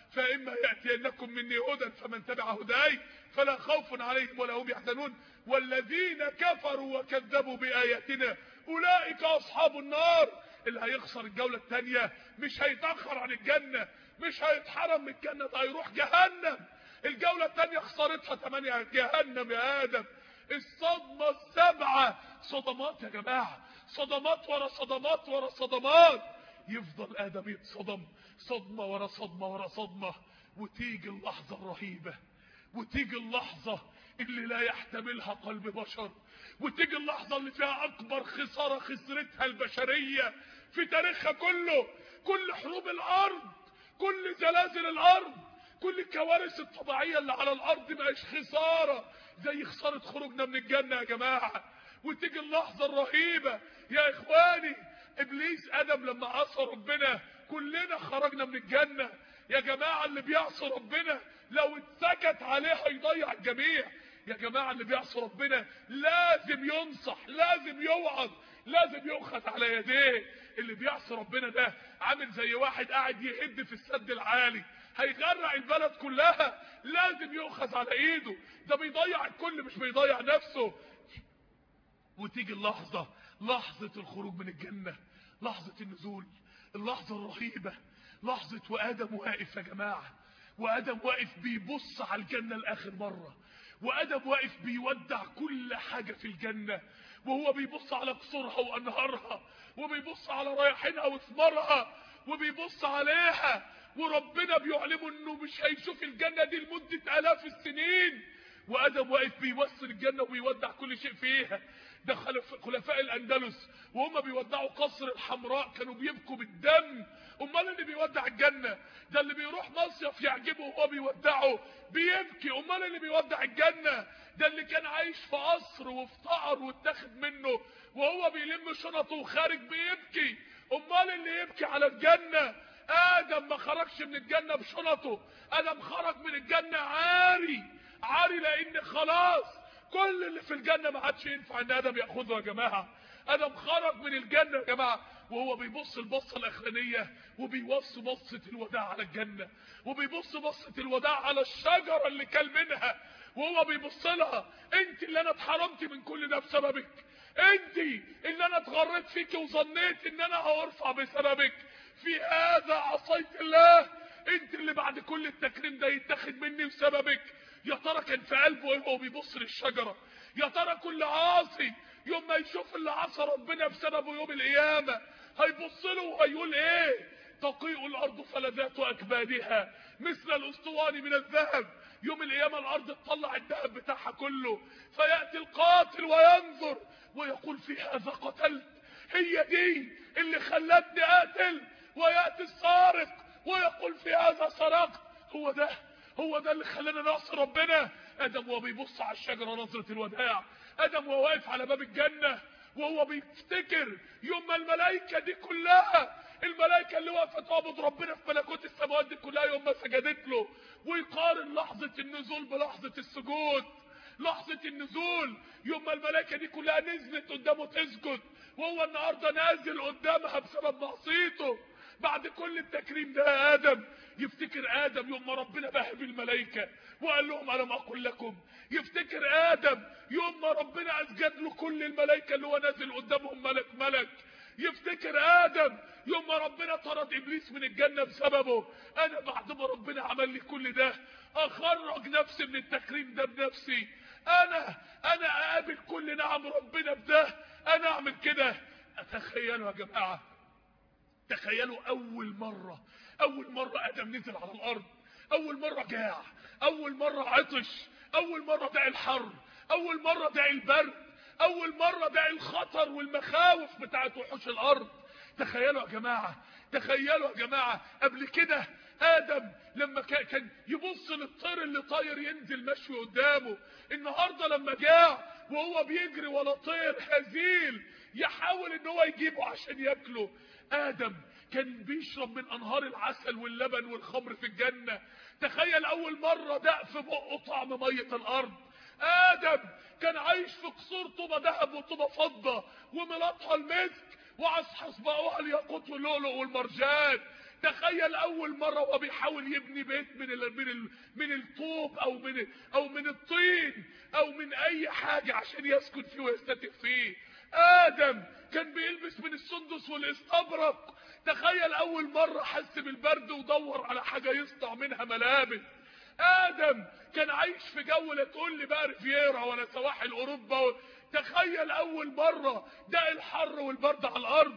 فإما يأتينكم مني هدى فمن تبع هداي فلا خوف عليهم ولا هم يحزنون والذين كفروا وكذبوا بآياتنا أولئك أصحاب النار اللي هيخسر الجولة الثانية مش هيتأخر عن الجنة مش هيتحرم من الجنة ده هيروح جهنم الجولة الثانية خسارتها ثمانية جهنم يا آدم الصدمة السبعة صدمات يا جماعة صدمات ورا صدمات ورا صدمات يفضل آدم يتصدم صدمة ورا صدمة ورا صدمة وتيجي اللحظة الرهيبة وتيجي اللحظة اللي لا يحتملها قلب بشر وتيجي اللحظة اللي فيها أكبر خسارة خسرتها البشرية في تاريخها كله كل حروب الأرض كل زلازل الأرض كل الكوارث الطبيعية اللي على الأرض بقاش خسارة زي خسارة خروجنا من الجنة يا جماعة وتيجي اللحظة الرهيبة يا إخواني إبليس آدم لما عصى ربنا كلنا خرجنا من الجنة يا جماعة اللي بيعصي ربنا لو اتسكت عليه هيضيع الجميع يا جماعة اللي بيعصي ربنا لازم ينصح لازم يوعظ لازم يؤخذ على يديه اللي بيعصي ربنا ده عامل زي واحد قاعد يهد في السد العالي هيغرق البلد كلها لازم يؤخذ على ايده ده بيضيع الكل مش بيضيع نفسه وتيجي اللحظة لحظة الخروج من الجنة لحظة النزول اللحظة الرهيبة لحظة وآدم واقف يا جماعة وآدم واقف بيبص على الجنة لآخر مرة وآدم واقف بيودع كل حاجة في الجنة وهو بيبص على قصورها وأنهارها وبيبص على رياحينها وثمارها وبيبص عليها وربنا بيعلمه انه مش هيشوف الجنة دي لمدة آلاف السنين وآدم واقف بيوصل الجنة وبيودع كل شيء فيها ده خلفاء الأندلس وهم بيودعوا قصر الحمراء كانوا بيبكوا بالدم امال اللي بيودع الجنة ده اللي بيروح مصيف يعجبه وهو بيودعه بيبكي امال اللي بيودع الجنة ده اللي كان عايش في قصر وافتقر واتاخد منه وهو بيلم شنطه وخارج بيبكي امال اللي يبكي على الجنة ادم ما خرجش من الجنة بشنطه ادم خرج من الجنة عاري عاري لان خلاص كل اللي في الجنة ما عادش ينفع ان ادم ياخذه يا جماعة ادم خرج من الجنة يا جماعة وهو بيبص البصة الاخرانية وبيبص بصة الوداع على الجنة وبيبص بصة الوداع على الشجرة اللي كل منها وهو بيبص لها انت اللي انا اتحرمت من كل ده بسببك انت اللي انا اتغريت فيك وظنيت ان انا هرفع بسببك في هذا عصيت الله انت اللي بعد كل التكريم ده يتاخد مني بسببك يا ترى كان في قلبه ايه وهو بيبص للشجرة يا ترى كل عاصي يوم ما يشوف اللي عصى ربنا بسببه يوم القيامة هيبص له وهيقول ايه تقيء الارض فلذات اكبادها مثل الاسطواني من الذهب يوم القيامة الارض تطلع الذهب بتاعها كله فيأتي القاتل وينظر ويقول في هذا قتلت هي دي اللي خلتني اقتل ويأتي السارق ويقول في هذا سرقت هو ده هو ده اللي خلانا نعصي ربنا ادم وهو بيبص على الشجره نظره الوداع ادم وهو واقف على باب الجنه وهو بيفتكر يوم ما الملائكه دي كلها الملائكه اللي وقفت تعبد ربنا في ملكوت السماوات دي كلها يوم ما سجدت له ويقارن لحظه النزول بلحظه السجود لحظة النزول يوم ما الملائكة دي كلها نزلت قدامه تسجد وهو النهاردة نازل قدامها بسبب معصيته بعد كل التكريم ده يا آدم يفتكر آدم يوم ما ربنا بهب الملائكة وقال لهم ألم أقول لكم يفتكر آدم يوم ما ربنا أسجد له كل الملائكة اللي هو نازل قدامهم ملك ملك يفتكر آدم يوم ما ربنا طرد إبليس من الجنة بسببه أنا بعد ما ربنا عمل لي كل ده أخرج نفسي من التكريم ده بنفسي أنا أنا أقابل كل نعم ربنا بده أنا أعمل كده أتخيلوا يا جماعة تخيلوا اول مرة اول مرة ادم نزل على الارض اول مرة جاع اول مرة عطش اول مرة داعي الحر اول مرة داعي البرد اول مرة داعي الخطر والمخاوف بتاعت وحوش الارض تخيلوا يا جماعة تخيلوا يا جماعة قبل كده ادم لما كان يبص للطير اللي طاير ينزل مشوي قدامه النهارده لما جاع وهو بيجري ولا طير هزيل يحاول ان هو يجيبه عشان ياكله ادم كان بيشرب من انهار العسل واللبن والخمر في الجنة تخيل اول مرة دق في بقه طعم مية الارض ادم كان عايش في قصور طوبة ذهب وطوبة فضة وملاطها المسك وعصحص بقوها الياقوت واللؤلؤ والمرجان تخيل اول مرة وهو بيحاول يبني بيت من ال من ال من الطوب او من او من الطين او من اي حاجة عشان يسكن فيه ويستتر فيه ادم كان بيلبس من السندس والاستبرق تخيل اول مرة حس بالبرد ودور على حاجة يصنع منها ملابس ادم كان عايش في جو لا تقول لي بقى ريفيرا ولا سواحل اوروبا تخيل اول مرة ده الحر والبرد على الارض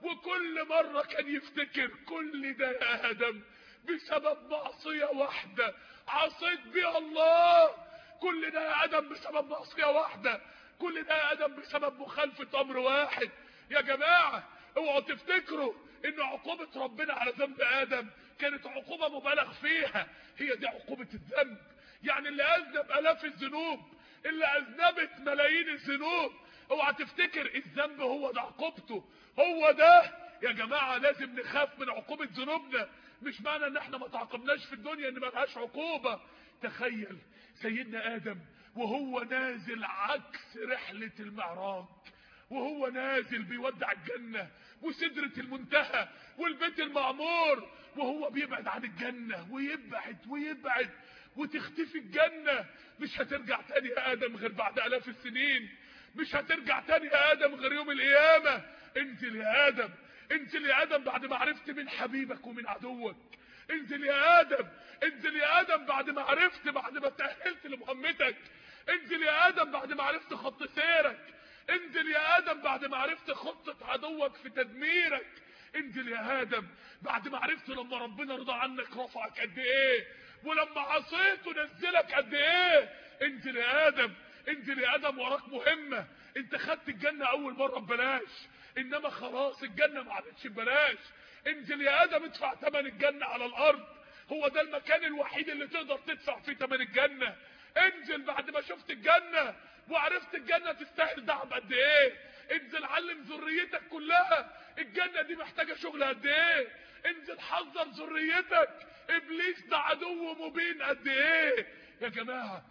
وكل مرة كان يفتكر كل ده يا ادم بسبب معصية واحدة عصيت بيها الله كل ده يا ادم بسبب معصية واحدة كل ده يا ادم بسبب مخالفة امر واحد يا جماعة اوعوا تفتكروا ان عقوبة ربنا على ذنب ادم كانت عقوبة مبالغ فيها هي دي عقوبة الذنب يعني اللي اذنب الاف الذنوب اللي اذنبت ملايين الذنوب اوعى تفتكر الذنب هو ده عقوبته هو ده يا جماعة لازم نخاف من عقوبة ذنوبنا مش معنى ان احنا ما تعاقبناش في الدنيا ان ما لهاش عقوبة تخيل سيدنا ادم وهو نازل عكس رحلة المعراج وهو نازل بيودع الجنة وسدرة المنتهى والبيت المعمور وهو بيبعد عن الجنة ويبعد ويبعد وتختفي الجنة مش هترجع تاني يا آدم غير بعد آلاف السنين مش هترجع تاني يا آدم غير يوم القيامة انزل يا آدم انزل يا آدم بعد ما عرفت من حبيبك ومن عدوك انزل يا آدم انزل يا آدم بعد ما عرفت بعد ما تأهلت لمهمتك انزل يا آدم بعد ما عرفت خط سيرك انزل يا آدم بعد ما عرفت خطة عدوك في تدميرك انزل يا آدم بعد ما عرفت لما ربنا رضى عنك رفعك قد ايه ولما عصيته نزلك قد ايه انزل يا آدم انزل يا آدم وراك مهمة انت خدت الجنة اول مرة ببلاش انما خلاص الجنة ما عادتش ببلاش انزل يا آدم ادفع ثمن الجنة على الارض هو ده المكان الوحيد اللي تقدر تدفع فيه ثمن الجنة انزل بعد ما شفت الجنة وعرفت الجنة تستاهل دعم قد ايه انزل علم ذريتك كلها الجنة دي محتاجة شغل قد ايه انزل حذر ذريتك ابليس ده عدو مبين قد ايه يا جماعة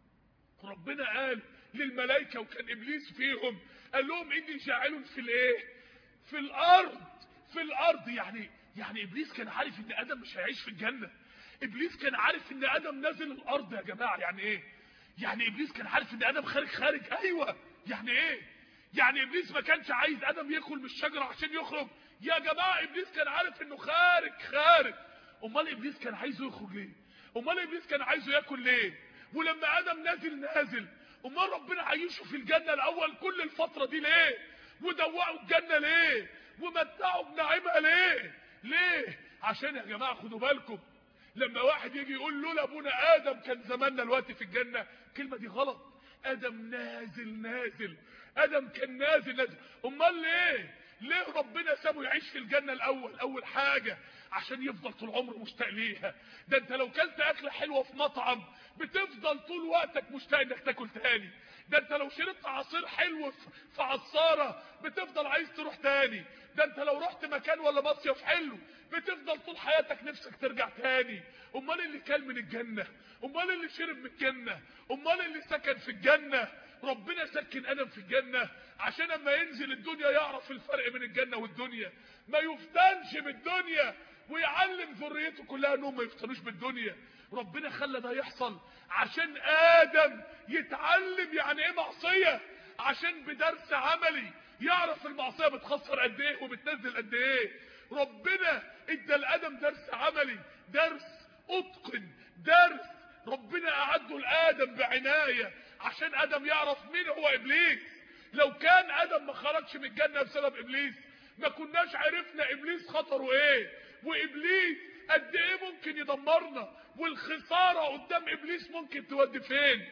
ربنا قال للملائكة وكان ابليس فيهم قال لهم اني جاعل في الايه في الارض في الارض يعني يعني ابليس كان عارف ان ادم مش هيعيش في الجنة ابليس كان عارف ان ادم نازل الارض يا جماعة يعني ايه يعني ابليس كان عارف ان ادم خارج خارج ايوه يعني ايه يعني ابليس ما كانش عايز ادم ياكل من الشجره عشان يخرج يا جماعه ابليس كان عارف انه خارج خارج امال ابليس كان عايزه يخرج ليه امال ابليس كان عايزه ياكل ليه ولما ادم نازل نازل امال ربنا عايشه في الجنه الاول كل الفتره دي ليه ودوقوا الجنه ليه ومتعوا بنعيمها ليه ليه عشان يا جماعه خدوا بالكم لما واحد يجي يقول لولا ابونا ادم كان زماننا دلوقتي في الجنه الكلمه دي غلط ادم نازل نازل ادم كان نازل نازل امال ليه ليه ربنا سابه يعيش في الجنه الاول اول حاجه عشان يفضل طول عمره مشتاق ليها ده انت لو كلت اكله حلوه في مطعم بتفضل طول وقتك مشتاق انك تاكل تاني ده انت لو شربت عصير حلو في عصاره بتفضل عايز تروح تاني ده انت لو رحت مكان ولا مصيف حلو بتفضل طول حياتك نفسك ترجع تاني امال اللي كل من الجنه امال اللي شرب من الجنه امال اللي سكن في الجنه ربنا سكن ادم في الجنه عشان اما ينزل الدنيا يعرف الفرق بين الجنه والدنيا ما يفتنش بالدنيا ويعلم ذريته كلها انهم ما يفتنوش بالدنيا ربنا خلى ده يحصل عشان ادم يتعلم يعني ايه معصيه عشان بدرس عملي يعرف المعصيه بتخسر قد ايه وبتنزل قد ايه ربنا ادى لادم درس عملي درس اتقن درس ربنا اعده لادم بعنايه عشان ادم يعرف مين هو ابليس لو كان ادم ما خرجش من الجنه بسبب ابليس ما كناش عرفنا ابليس خطره ايه وابليس قد ايه ممكن يدمرنا والخساره قدام ابليس ممكن تودي فين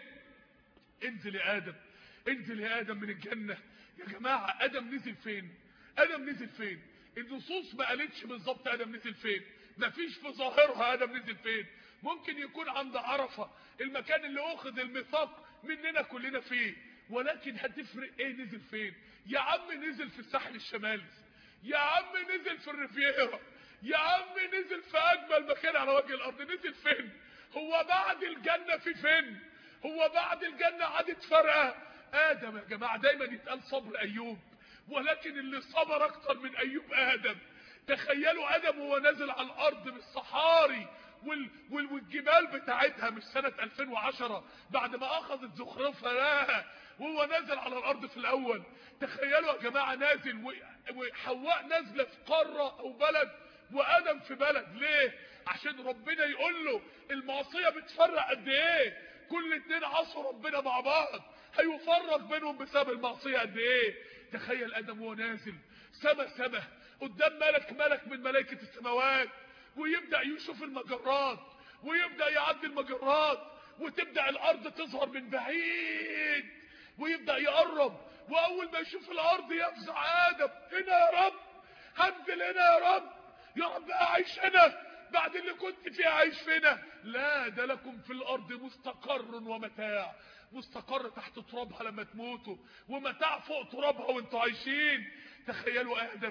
انزل يا ادم انزل يا ادم من الجنه يا جماعه ادم نزل فين ادم نزل فين النصوص ما قالتش بالظبط ادم نزل فين مفيش في ظاهرها ادم نزل فين ممكن يكون عند عرفه المكان اللي اخذ الميثاق مننا كلنا فيه ولكن هتفرق ايه نزل فين يا عم نزل في الساحل الشمالي يا عم نزل في الريفيرا يا عم نزل في اجمل مكان على وجه الارض نزل فين هو بعد الجنه في فين هو بعد الجنه عادت فرقه ادم يا جماعه دايما يتقال صبر ايوب ولكن اللي صبر اكتر من ايوب ادم تخيلوا ادم وهو نازل على الارض بالصحاري وال... وال... والجبال بتاعتها مش سنة 2010 بعد ما اخذت زخرفها لا وهو نازل على الارض في الاول تخيلوا يا جماعة نازل و... وحواء نازلة في قارة او بلد وادم في بلد ليه عشان ربنا يقول له المعصية بتفرق قد ايه كل اتنين عصوا ربنا مع بعض هيفرق بينهم بسبب المعصية قد ايه تخيل ادم وهو نازل سما سما قدام ملك ملك من ملائكة السماوات ويبدأ يشوف المجرات ويبدأ يعدي المجرات وتبدأ الارض تظهر من بعيد ويبدأ يقرب واول ما يشوف الارض يفزع ادم هنا يا رب هنزل هنا يا رب يا رب اعيش هنا بعد اللي كنت فيه عايش فينا لا ده لكم في الارض مستقر ومتاع مستقر تحت ترابها لما تموتوا ومتاع فوق ترابها وانتوا عايشين تخيلوا ادم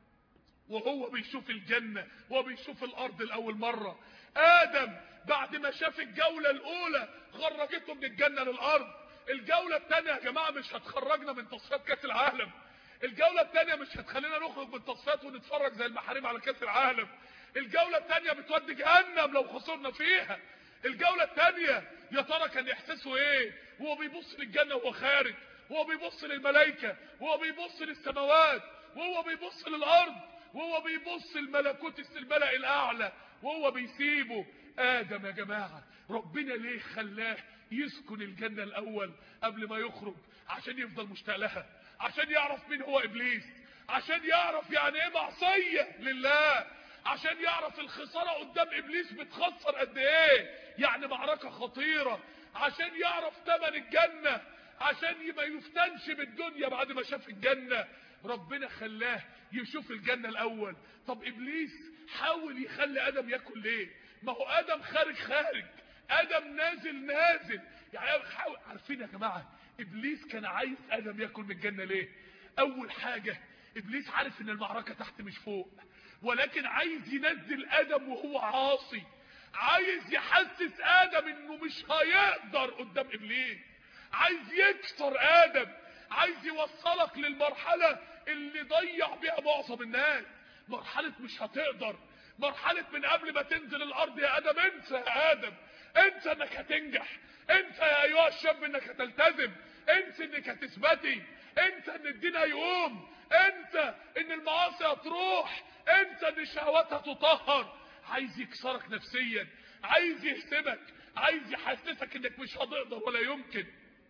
وهو بيشوف الجنة وهو بيشوف الارض الاول مرة ادم بعد ما شاف الجولة الاولى خرجته من الجنة للارض الجولة الثانية يا جماعة مش هتخرجنا من تصفيات كاس العالم الجولة الثانية مش هتخلينا نخرج من تصفيات ونتفرج زي المحارم على كاس العالم الجولة الثانية بتودي جهنم لو خسرنا فيها الجولة الثانية يا ترى كان احساسه ايه وهو بيبص للجنة وهو خارج وهو بيبص للملائكة وهو بيبص للسماوات وهو بيبص للارض وهو بيبص الملكوت الملأ الاعلى وهو بيسيبه ادم يا جماعة ربنا ليه خلاه يسكن الجنة الاول قبل ما يخرج عشان يفضل مشتاق لها عشان يعرف مين هو ابليس عشان يعرف يعني ايه معصية لله عشان يعرف الخسارة قدام ابليس بتخسر قد ايه يعني معركة خطيرة عشان يعرف تمن الجنة عشان ما يفتنش بالدنيا بعد ما شاف الجنة ربنا خلاه يشوف الجنة الاول طب ابليس حاول يخلي ادم ياكل ليه ما هو ادم خارج خارج ادم نازل نازل يعني حاول عارفين يا جماعة ابليس كان عايز ادم ياكل من الجنة ليه اول حاجة ابليس عارف ان المعركة تحت مش فوق ولكن عايز ينزل ادم وهو عاصي عايز يحسس ادم انه مش هيقدر قدام ابليس عايز يكسر ادم عايز يوصلك للمرحلة اللي ضيع بيها معظم الناس مرحلة مش هتقدر مرحلة من قبل ما تنزل الارض يا ادم انسى يا ادم انسى انك هتنجح انسى يا ايها الشاب انك هتلتزم انسى انك هتثبتي انسى ان الدين هيقوم انسى ان المعاصي هتروح انسى ان الشهوات هتطهر عايز يكسرك نفسيا عايز يهزمك عايز يحسسك انك مش هتقدر ولا يمكن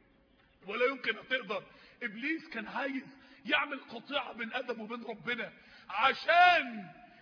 ولا يمكن هتقدر ابليس كان عايز يعمل قطيعة بين ادم وبين ربنا عشان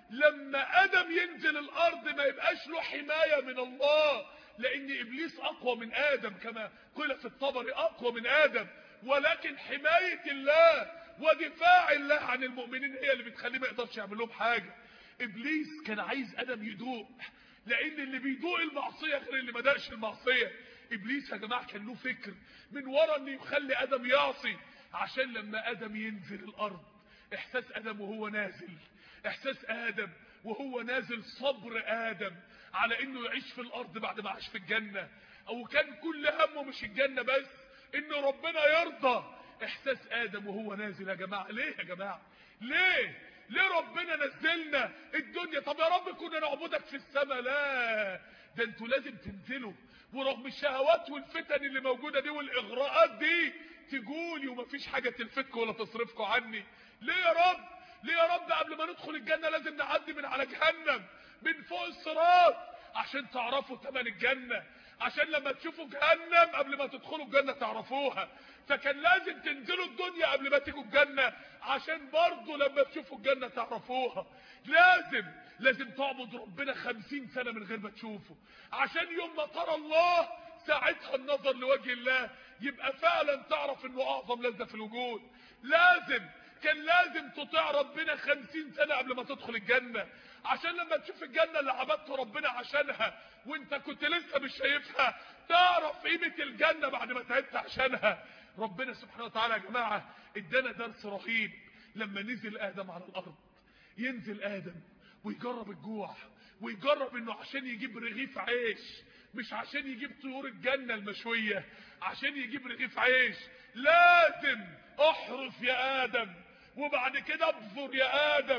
لما ادم ينزل الارض ما يبقاش له حماية من الله لان ابليس اقوى من ادم كما قيل في الطبري اقوى من ادم ولكن حماية الله ودفاع الله عن المؤمنين هي اللي بتخليه ما يقدرش يعمل لهم حاجة ابليس كان عايز ادم يدوق لان اللي بيدوق المعصية غير اللي ما دقش المعصية ابليس يا جماعة كان له فكر من ورا انه يخلي ادم يعصي عشان لما ادم ينزل الارض احساس ادم وهو نازل احساس ادم وهو نازل صبر ادم على انه يعيش في الارض بعد ما عاش في الجنة او كان كل همه مش الجنة بس ان ربنا يرضى احساس ادم وهو نازل يا جماعة ليه يا جماعة ليه ليه ربنا نزلنا الدنيا طب يا رب كنا نعبدك في السماء لا ده انتوا لازم تنزلوا ورغم الشهوات والفتن اللي موجودة دي والاغراءات دي تقولي ومفيش حاجة تلفتكم ولا تصرفكم عني ليه يا رب ليه يا رب قبل ما ندخل الجنة لازم نعدي من على جهنم من فوق الصراط عشان تعرفوا ثمن الجنة عشان لما تشوفوا جهنم قبل ما تدخلوا الجنة تعرفوها فكان لازم تنزلوا الدنيا قبل ما تيجوا الجنة عشان برضو لما تشوفوا الجنة تعرفوها لازم لازم تعبد ربنا خمسين سنة من غير ما تشوفه عشان يوم ما ترى الله ساعتها النظر لوجه الله يبقى فعلا تعرف انه اعظم لذة في الوجود لازم كان لازم تطيع ربنا خمسين سنة قبل ما تدخل الجنة عشان لما تشوف الجنة اللي عبدت ربنا عشانها وانت كنت لسه مش شايفها تعرف قيمة الجنة بعد ما تعبت عشانها ربنا سبحانه وتعالى يا جماعة ادانا درس رهيب لما نزل ادم على الارض ينزل ادم ويجرب الجوع ويجرب انه عشان يجيب رغيف عيش مش عشان يجيب طيور الجنة المشوية عشان يجيب رغيف عيش لازم احرف يا ادم وبعد كده ابذر يا ادم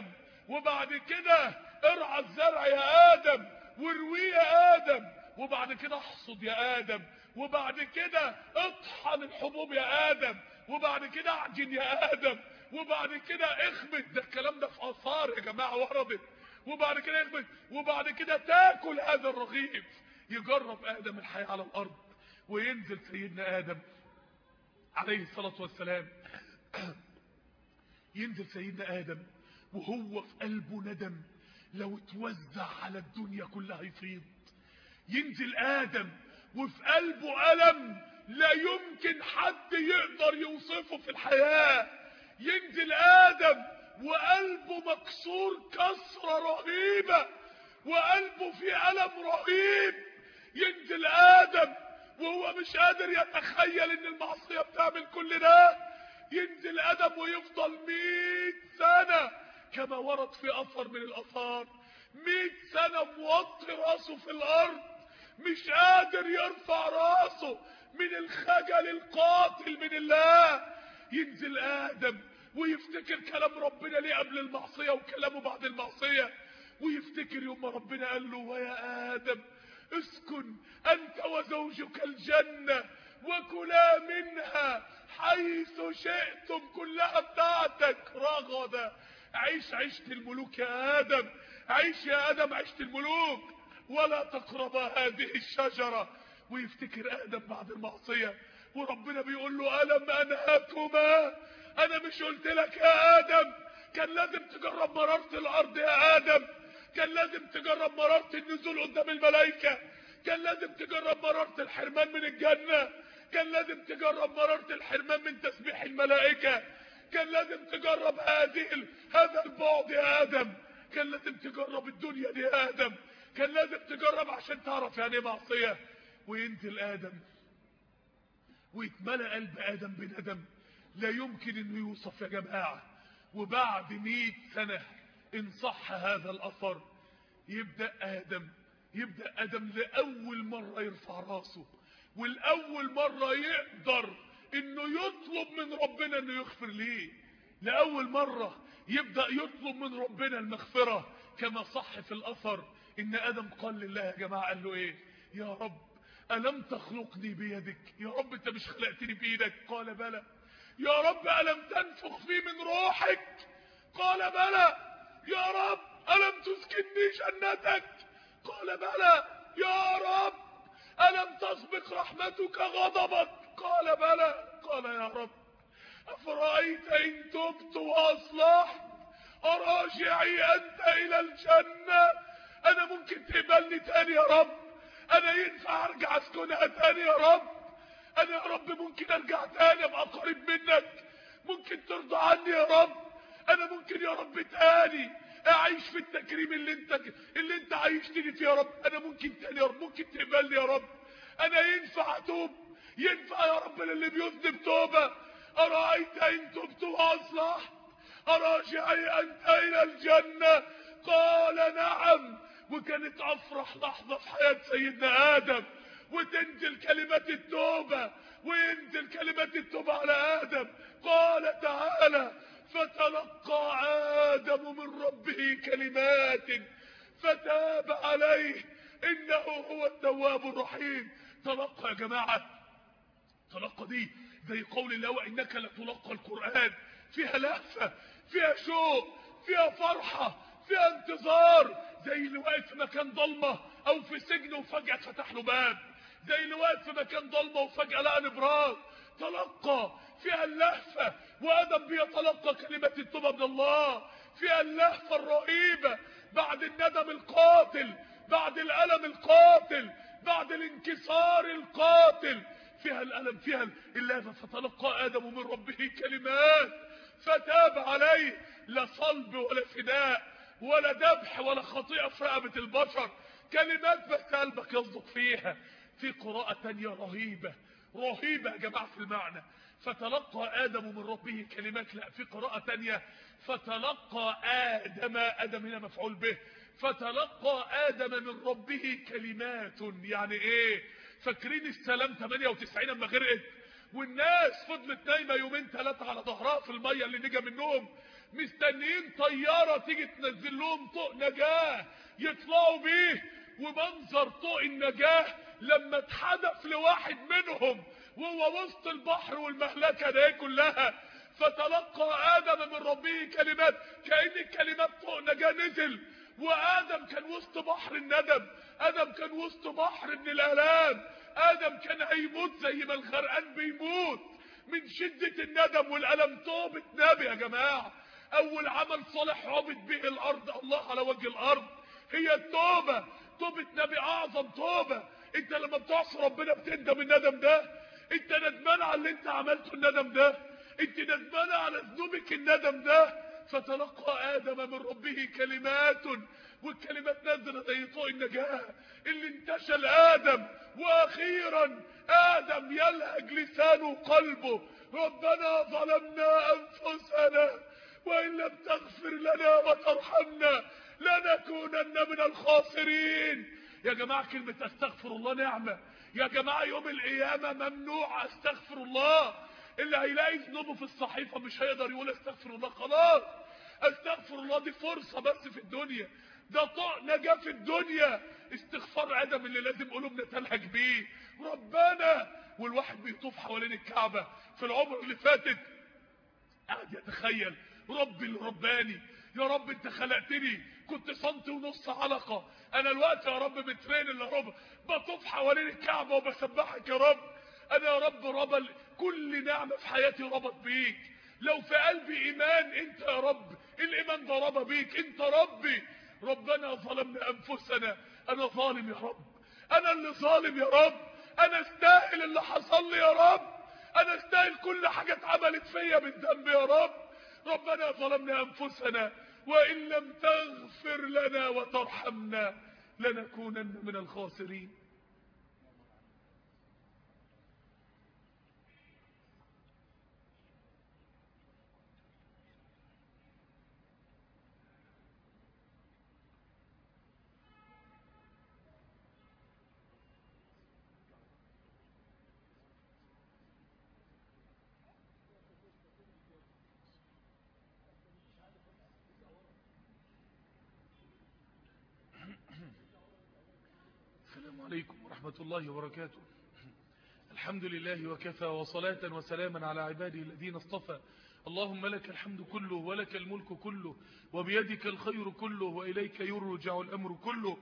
وبعد كده ارعى الزرع يا ادم وارويه يا ادم وبعد كده احصد يا ادم وبعد كده اطحن الحبوب يا ادم وبعد كده اعجن يا ادم وبعد كده اخبز ده الكلام ده في اثار يا جماعه وردت وبعد كده اخبز وبعد كده تاكل هذا الرغيف يجرب ادم الحياه على الارض وينزل سيدنا ادم عليه الصلاه والسلام ينزل سيدنا ادم وهو في قلبه ندم لو اتوزع على الدنيا كلها يفيض ينزل ادم وفي قلبه الم لا يمكن حد يقدر يوصفه في الحياه ينزل ادم وقلبه مكسور كسره رهيبه وقلبه فيه الم رهيب ينزل ادم وهو مش قادر يتخيل ان المعصيه بتعمل كل ده ينزل ادم ويفضل مئة سنه كما ورد في اثر من الاثار مئة سنه موطي راسه في الارض مش قادر يرفع راسه من الخجل القاتل من الله ينزل ادم ويفتكر كلام ربنا ليه قبل المعصيه وكلامه بعد المعصيه ويفتكر يوم ما ربنا قال له ويا ادم اسكن انت وزوجك الجنه وكلا منها حيث شئتم كلها بتاعتك رغدا عيش عيشة الملوك يا آدم عيش يا آدم عيشة الملوك ولا تقرب هذه الشجرة ويفتكر آدم بعد المعصية وربنا بيقول له ألم أنهاكما أنا مش قلت لك يا آدم كان لازم تجرب مرارة الأرض يا آدم كان لازم تجرب مرارة النزول قدام الملائكة كان لازم تجرب مرارة الحرمان من الجنة كان لازم تجرب مرارة الحرمان من تسبيح الملائكة كان لازم تجرب هذه ال... هذا البعد يا آدم كان لازم تجرب الدنيا دي يا آدم كان لازم تجرب عشان تعرف يعني ايه معصية وينزل آدم ويتملى قلب آدم بندم لا يمكن انه يوصف يا جماعة وبعد مئة سنة ان صح هذا الاثر يبدأ ادم يبدأ ادم لأول مرة يرفع راسه والأول مرة يقدر انه يطلب من ربنا انه يغفر ليه لأول مرة يبدأ يطلب من ربنا المغفرة كما صح في الأثر إن آدم قال لله يا جماعة قال له إيه يا رب ألم تخلقني بيدك يا رب أنت مش خلقتني بإيدك قال بلى يا رب ألم تنفخ في من روحك قال بلى يا رب ألم تسكنني جنتك قال بلى يا رب ألم تسبق رحمتك غضبك قال بلى قال يا رب أفرأيت إن تبت وأصلحت أراجعي أنت إلى الجنة أنا ممكن تقبلني تاني يا رب أنا ينفع أرجع أسكنها تاني يا رب أنا يا رب ممكن أرجع تاني أبقى قريب منك ممكن ترضى عني يا رب أنا ممكن يا رب تاني أعيش في التكريم اللي أنت اللي أنت عايشتني فيه يا رب أنا ممكن تاني يا رب ممكن تقبلني يا رب أنا ينفع أتوب ينفع يا رب للي بيذنب توبة أرأيت إن تبت وأصلحت أراجعي أنت إلى الجنة قال نعم وكانت أفرح لحظة في حياة سيدنا آدم وتنزل كلمة التوبة وينزل كلمة التوبة على آدم قال تعالى فتلقى آدم من ربه كلمات فتاب عليه إنه هو التواب الرحيم تلقى يا جماعة تلقى دي زي قول الله وإنك لتلقى القرآن فيها لهفة فيها شوق فيها فرحة فيها انتظار زي اللي واقف في مكان ضلمة او في سجن وفجأة فتح له باب زي اللي واقف في مكان ضلمة وفجأة لقى نبراس تلقى فيها اللهفة وادم بيتلقى كلمة التوبة من الله فيها اللهفة الرهيبة بعد الندم القاتل بعد الألم القاتل بعد الانكسار القاتل فيها الألم فيها اللهفة فتلقى آدم من ربه كلمات فتاب عليه لا صلب ولا فداء ولا ذبح ولا خطيئة في رقبة البشر كلمات بس قلبك يصدق فيها في قراءة تانية رهيبة رهيبة يا جماعة في المعنى فتلقى آدم من ربه كلمات لا في قراءة تانية فتلقى آدم آدم هنا مفعول به فتلقى آدم من ربه كلمات يعني ايه فاكرين السلام 98 اما غرقت والناس فضلت نايمه يومين ثلاثه على ظهرها في الميه اللي نجا منهم مستنيين طيارة تيجي تنزل لهم طوق نجاة يطلعوا بيه ومنظر طوق النجاة لما اتحدف لواحد منهم وهو وسط البحر والمهلكة ده كلها فتلقى آدم من ربه كلمات كأن كلمات طوق نجاة نزل وآدم كان وسط بحر الندم آدم كان وسط بحر من الآلام آدم كان هيموت زي ما الغرقان بيموت من شدة الندم والألم توبة نبي يا جماعة أول عمل صالح عبد به الأرض الله على وجه الأرض هي التوبة توبة نبي أعظم توبة أنت لما بتعصي ربنا بتندم الندم ده أنت ندمان على اللي أنت عملته الندم ده أنت ندمان على ذنوبك الندم ده فتلقى آدم من ربه كلمات والكلمات نزل زي طوق النجاة اللي انتشل آدم وأخيرا آدم يلهج لسانه وقلبه ربنا ظلمنا أنفسنا وإن لم تغفر لنا وترحمنا لنكونن من الخاسرين يا جماعة كلمة استغفر الله نعمة يا جماعة يوم القيامة ممنوع استغفر الله اللي هيلاقي ذنوبه في الصحيفة مش هيقدر يقول استغفر الله خلاص استغفر الله دي فرصة بس في الدنيا ده طوق نجاة في الدنيا استغفار ادم اللي لازم قلوبنا تلهج بيه ربنا والواحد بيطوف حوالين الكعبة في العمر اللي فاتت قاعد يتخيل ربي اللي رباني يا رب انت خلقتني كنت سنتي ونص علقة انا الوقت يا رب مترين الا ربع بطوف حوالين الكعبة وبسبحك يا رب انا يا رب رب كل نعمة في حياتي ربط بيك لو في قلبي ايمان انت يا رب الايمان ده ربى بيك انت ربي ربنا ظلمنا انفسنا انا ظالم يا رب انا اللي ظالم يا رب انا استاهل اللي حصل لي يا رب انا استاهل كل حاجة اتعملت فيا من ذنب يا رب ربنا ظلمنا انفسنا وان لم تغفر لنا وترحمنا لنكونن من الخاسرين السلام عليكم ورحمة الله وبركاته الحمد لله وكفى وصلاة وسلاما على عباده الذين اصطفى اللهم لك الحمد كله ولك الملك كله وبيدك الخير كله وإليك يرجع الأمر كله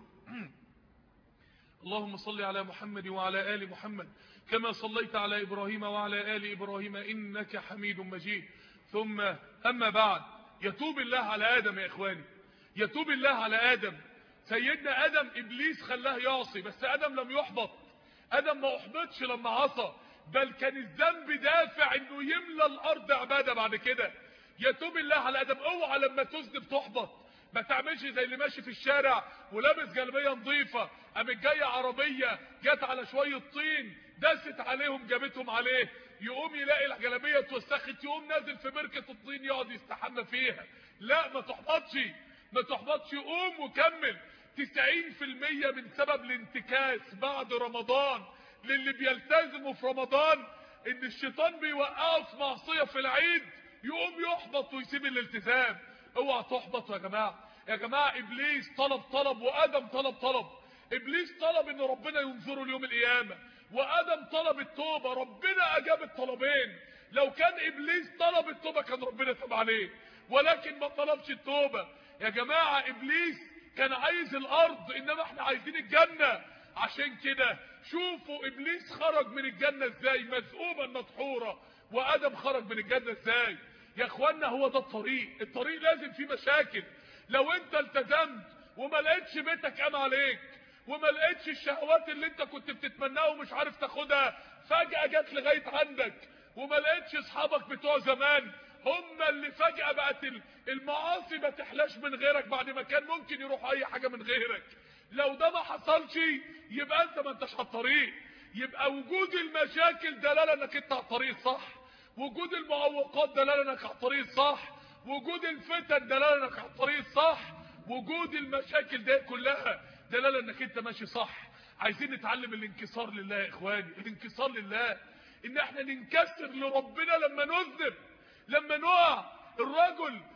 اللهم صل على محمد وعلى آل محمد كما صليت على إبراهيم وعلى آل إبراهيم إنك حميد مجيد ثم أما بعد يتوب الله على آدم يا إخواني يتوب الله على آدم سيدنا ادم ابليس خلاه يعصي بس ادم لم يحبط ادم ما احبطش لما عصى بل كان الذنب دافع انه يملى الارض عباده بعد كده يتوب الله على ادم اوعى لما تذنب تحبط ما تعملش زي اللي ماشي في الشارع ولابس جلبيه نظيفه قامت جايه عربيه جت على شويه طين دست عليهم جابتهم عليه يقوم يلاقي الجلبيه اتوسخت يقوم نازل في بركه الطين يقعد يستحمى فيها لا ما تحبطش ما تحبطش قوم وكمل 90% من سبب الانتكاس بعد رمضان للي بيلتزموا في رمضان ان الشيطان بيوقعه في معصية في العيد يقوم يحبط ويسيب الالتزام اوعى تحبطوا يا جماعة يا جماعة ابليس طلب طلب وادم طلب طلب ابليس طلب ان ربنا ينظره ليوم القيامة وادم طلب التوبة ربنا اجاب الطلبين لو كان ابليس طلب التوبة كان ربنا تاب عليه ولكن ما طلبش التوبة يا جماعة ابليس كان عايز الارض انما احنا عايزين الجنة عشان كده شوفوا ابليس خرج من الجنة ازاي مذؤوبا مدحورا وادم خرج من الجنة ازاي يا اخوانا هو ده الطريق الطريق لازم فيه مشاكل لو انت التزمت وما لقيتش بيتك قام عليك وما لقيتش الشهوات اللي انت كنت بتتمناها ومش عارف تاخدها فجأة جت لغاية عندك وما لقيتش اصحابك بتوع زمان هم اللي فجأة بقت المعاصي ما تحلاش من غيرك بعد ما كان ممكن يروح اي حاجة من غيرك لو ده ما حصلش يبقى انت ما انتش على الطريق يبقى وجود المشاكل دلالة انك انت على الطريق صح وجود المعوقات دلالة انك على الطريق صح وجود الفتن دلالة انك على الطريق صح وجود المشاكل دي كلها دلالة انك انت ماشي صح عايزين نتعلم الانكسار لله يا اخواني الانكسار لله ان احنا ننكسر لربنا لما نذنب لما نقع الرجل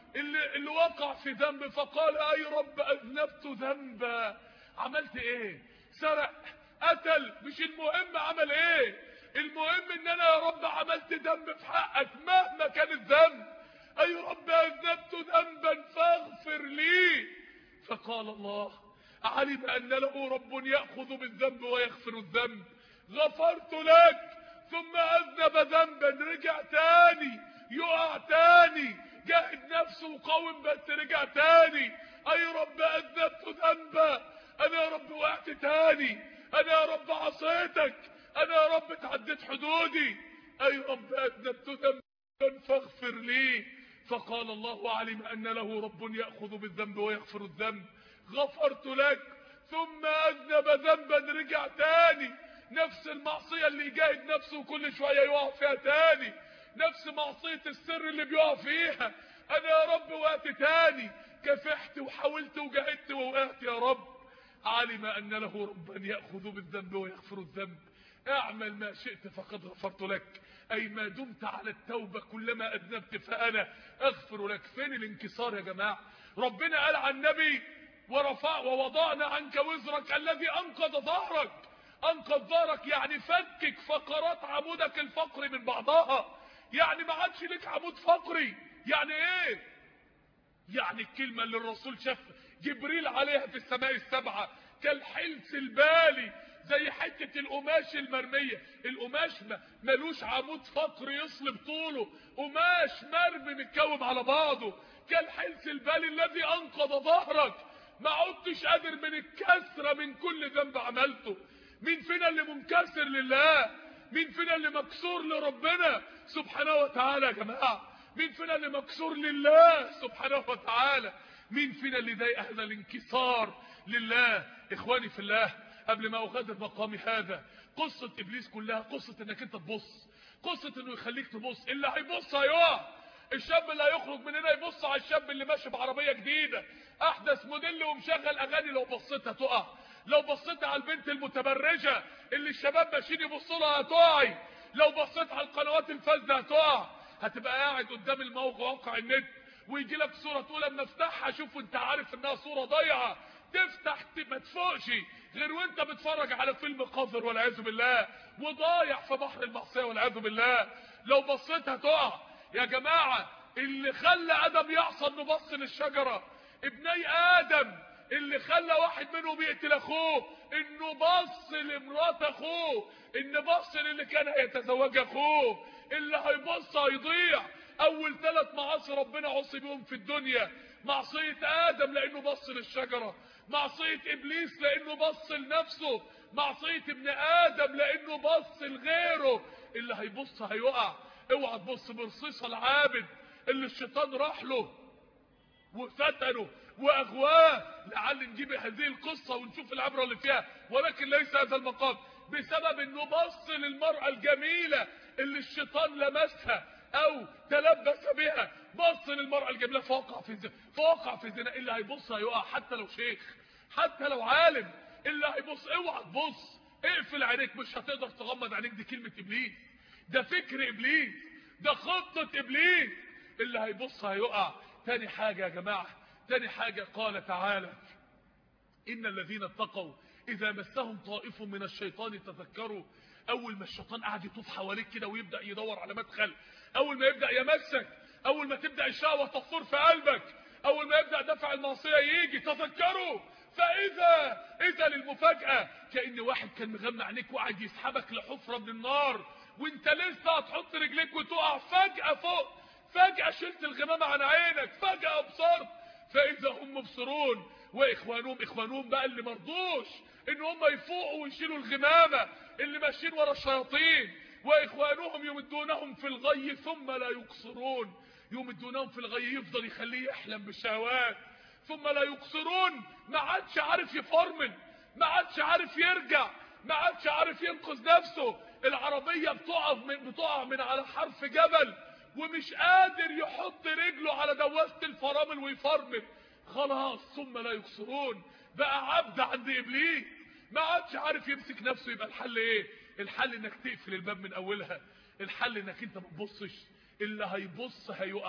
اللي, اللي وقع في ذنب فقال اي رب اذنبت ذنبا عملت ايه سرق قتل مش المهم عمل ايه المهم ان انا يا رب عملت ذنب في حقك مهما كان الذنب اي رب اذنبت ذنبا فاغفر لي فقال الله علم ان له رب ياخذ بالذنب ويغفر الذنب غفرت لك ثم اذنب ذنبا رجع تاني يقع تاني جاهد نفسه وقاوم بس رجع تاني اي رب اذنبت ذنبا انا يا رب وقعت تاني انا يا رب عصيتك انا يا رب اتعديت حدودي اي رب اذنبت ذنبا فاغفر لي فقال الله علم ان له رب ياخذ بالذنب ويغفر الذنب غفرت لك ثم اذنب ذنبا رجع تاني نفس المعصية اللي يجاهد نفسه كل شوية يقع فيها تاني نفس معصية السر اللي بيقع فيها انا يا رب وقت تاني كفحت وحاولت وجاهدت ووقعت يا رب علم ان له ربا ياخذ بالذنب ويغفر الذنب اعمل ما شئت فقد غفرت لك اي ما دمت على التوبة كلما اذنبت فانا اغفر لك فين الانكسار يا جماعة ربنا قال عن النبي ورفع ووضعنا عنك وزرك الذي انقض ظهرك انقض ظهرك يعني فكك فقرات عمودك الفقري من بعضها يعني ما عادش لك عمود فقري يعني ايه يعني الكلمة اللي الرسول شاف جبريل عليها في السماء السبعة كالحلس البالي زي حتة القماش المرمية القماش ملوش عمود فقري يصلب طوله قماش مرمي متكوم على بعضه كالحلس البالي الذي انقض ظهرك ما عدتش قادر من الكسرة من كل ذنب عملته مين فينا اللي منكسر لله مين فينا اللي مكسور لربنا سبحانه وتعالى يا جماعة مين فينا اللي مكسور لله سبحانه وتعالى مين فينا اللي ضايق هذا الانكسار لله اخواني في الله قبل ما اغادر مقامي هذا قصة ابليس كلها قصة انك انت تبص قصة انه يخليك تبص اللي هيبص هيقع الشاب اللي هيخرج من هنا يبص على الشاب اللي ماشي بعربية جديدة احدث موديل ومشغل اغاني لو بصيت هتقع لو بصيت على البنت المتبرجة اللي الشباب ماشيين يبصوا لها هتقعي لو بصيت على القنوات الفاسدة هتقع هتبقى قاعد قدام الموقع واقع النت ويجي لك صورة تقول اما افتحها شوف انت عارف انها صورة ضايعة تفتح ما تفوقش غير وانت بتفرج على فيلم قذر والعياذ بالله وضايع في بحر المعصية والعياذ بالله لو بصيت هتقع يا جماعة اللي خلى ادم يعصى انه بص للشجرة ابني ادم اللي خلى واحد منهم يقتل اخوه انه بص لمرات اخوه ان بص للي كان هيتزوج اخوه اللي هيبص هيضيع اول ثلاث معاصي ربنا عصي بيهم في الدنيا معصية ادم لانه بص للشجرة معصية ابليس لانه بص لنفسه معصية ابن ادم لانه بص لغيره اللي هيبص هيقع اوعى تبص برصيصة العابد اللي الشيطان راح له وفتنه واغواه لعل نجيب هذه القصة ونشوف العبرة اللي فيها ولكن ليس هذا المقام بسبب انه بص للمرأة الجميلة اللي الشيطان لمسها او تلبس بها بص للمرأة الجميلة فوقع في الزنا فوقع في الزنا اللي هيبص هيقع حتى لو شيخ حتى لو عالم اللي هيبص اوعى تبص اقفل عينيك مش هتقدر تغمض عينيك دي كلمة ابليس ده فكر ابليس ده خطة ابليس اللي هيبص هيقع تاني حاجة يا جماعة تاني حاجة قال تعالى إن الذين اتقوا إذا مسهم طائف من الشيطان تذكروا أول ما الشيطان قاعد يطوف حواليك كده ويبدأ يدور على مدخل أول ما يبدأ يمسك أول ما تبدأ الشهوة تثور في قلبك أول ما يبدأ دفع المعصية يجي تذكروا فإذا إذا للمفاجأة كأن واحد كان مغمى عينيك وقاعد يسحبك لحفرة من النار وانت لسه هتحط رجليك وتقع فجأة فوق فجأة شلت الغمامة عن عينك فجأة ابصرت فإذا هم مبصرون وإخوانهم إخوانهم بقى اللي مرضوش إن هم يفوقوا ويشيلوا الغمامة اللي ماشيين ورا الشياطين وإخوانهم يمدونهم في الغي ثم لا يقصرون يمدونهم في الغي يفضل يخليه يحلم بالشهوات ثم لا يقصرون ما عادش عارف يفرمل ما عادش عارف يرجع ما عادش عارف ينقذ نفسه العربية بتقع من, بتقع من على حرف جبل ومش قادر يحط رجله على دواسة الفرامل ويفرمل خلاص ثم لا يقصرون بقى عبد عند ابليس ما عادش عارف يمسك نفسه يبقى الحل ايه الحل انك تقفل الباب من اولها الحل انك انت ما تبصش اللي هيبص هيقع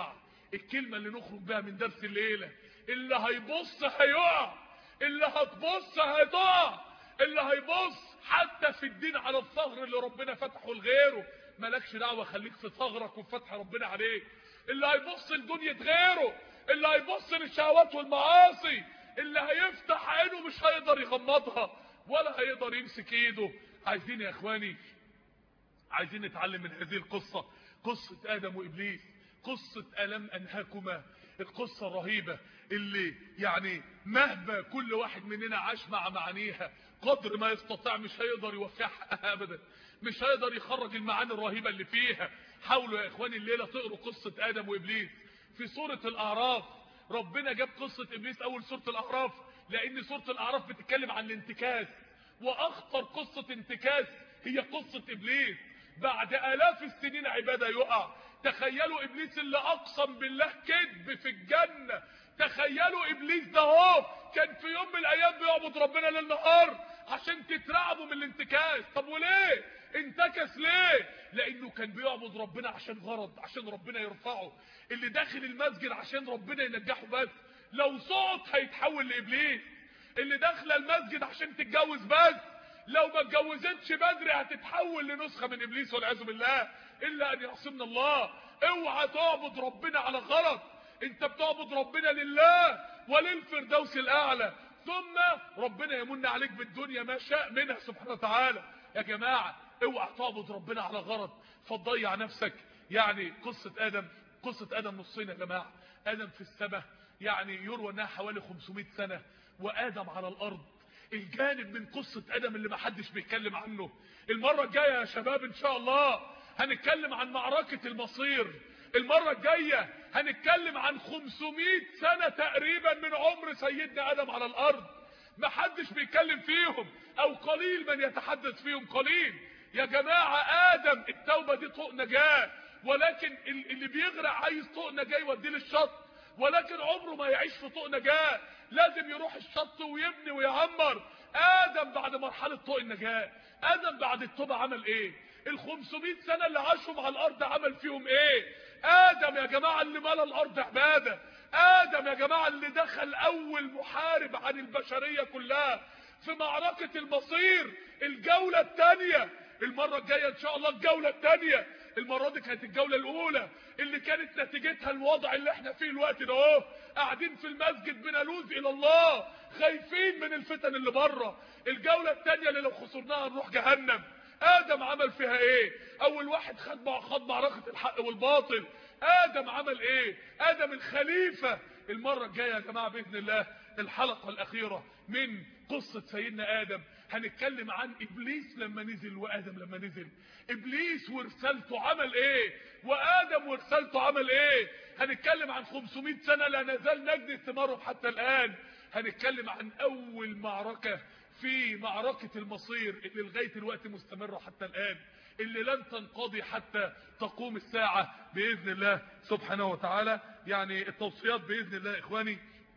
الكلمة اللي نخرج بها من درس الليلة اللي هيبص هيقع اللي هتبص هتقع اللي هيبص حتى في الدين على الثغر اللي ربنا فتحه لغيره مالكش دعوة خليك في ثغرك وفتح ربنا عليك اللي هيبص لدنيا غيره اللي هيبص للشهوات والمعاصي اللي هيفتح عينه مش هيقدر يغمضها ولا هيقدر يمسك ايده عايزين يا اخواني عايزين نتعلم من هذه القصة قصة ادم وابليس قصة الم انهاكما القصة الرهيبة اللي يعني مهما كل واحد مننا عاش مع معانيها قدر ما يستطيع مش هيقدر يوفيها ابدا مش هيقدر يخرج المعاني الرهيبة اللي فيها حاولوا يا اخواني الليلة تقروا قصة ادم وابليس في سورة الاعراف ربنا جاب قصة ابليس اول سورة الاعراف لان سورة الاعراف بتتكلم عن الانتكاس واخطر قصة انتكاس هي قصة ابليس بعد الاف السنين عبادة يقع تخيلوا ابليس اللي اقسم بالله كذب في الجنة تخيلوا ابليس ده هو كان في يوم من الايام بيعبد ربنا للنهار عشان تترعبوا من الانتكاس طب وليه انتكس ليه لانه كان بيعبد ربنا عشان غرض عشان ربنا يرفعه اللي داخل المسجد عشان ربنا ينجحه بس لو صوت هيتحول لابليس اللي داخله المسجد عشان تتجوز بس لو ما اتجوزتش بدري هتتحول لنسخه من ابليس والعياذ بالله الا ان يعصمنا الله اوعى تعبد ربنا على غلط انت بتعبد ربنا لله وللفردوس الاعلى ثم ربنا يمن عليك بالدنيا ما شاء منها سبحانه وتعالى يا جماعه اوعى تعبد ربنا على غلط فتضيع نفسك يعني قصه ادم قصه ادم نصين يا جماعه ادم في السماء يعني يروى انها حوالي 500 سنه وادم على الارض الجانب من قصة ادم اللي محدش بيتكلم عنه المرة الجاية يا شباب ان شاء الله هنتكلم عن معركة المصير المرة الجاية هنتكلم عن 500 سنة تقريبا من عمر سيدنا ادم على الارض محدش بيتكلم فيهم او قليل من يتحدث فيهم قليل يا جماعة ادم التوبة دي طوق نجاة ولكن اللي بيغرق عايز طوق نجاة يوديه للشط ولكن عمره ما يعيش في طوق نجاة لازم يروح الشط ويبني ويعمر ادم بعد مرحلة طوق النجاة ادم بعد التوبة عمل ايه ال 500 سنة اللي عاشهم على الارض عمل فيهم ايه ادم يا جماعة اللي ملا الارض عبادة ادم يا جماعة اللي دخل اول محارب عن البشرية كلها في معركة المصير الجولة الثانية المرة الجاية ان شاء الله الجولة الثانية المرة دي كانت الجولة الاولى اللي كانت نتيجتها الوضع اللي احنا فيه الوقت ده اهو قاعدين في المسجد بنلوذ الى الله خايفين من الفتن اللي بره الجولة الثانية اللي لو خسرناها نروح جهنم ادم عمل فيها ايه اول واحد خد خد معركة الحق والباطل ادم عمل ايه ادم الخليفة المرة الجاية يا جماعة باذن الله الحلقة الاخيرة من قصة سيدنا ادم هنتكلم عن ابليس لما نزل وادم لما نزل ابليس ورسالته عمل ايه وادم ورسالته عمل ايه هنتكلم عن 500 سنة لا نزال نجد ثمارهم حتى الان هنتكلم عن اول معركة في معركة المصير اللي لغاية الوقت مستمرة حتى الان اللي لن تنقضي حتى تقوم الساعة بإذن الله سبحانه وتعالى يعني التوصيات بإذن الله إخواني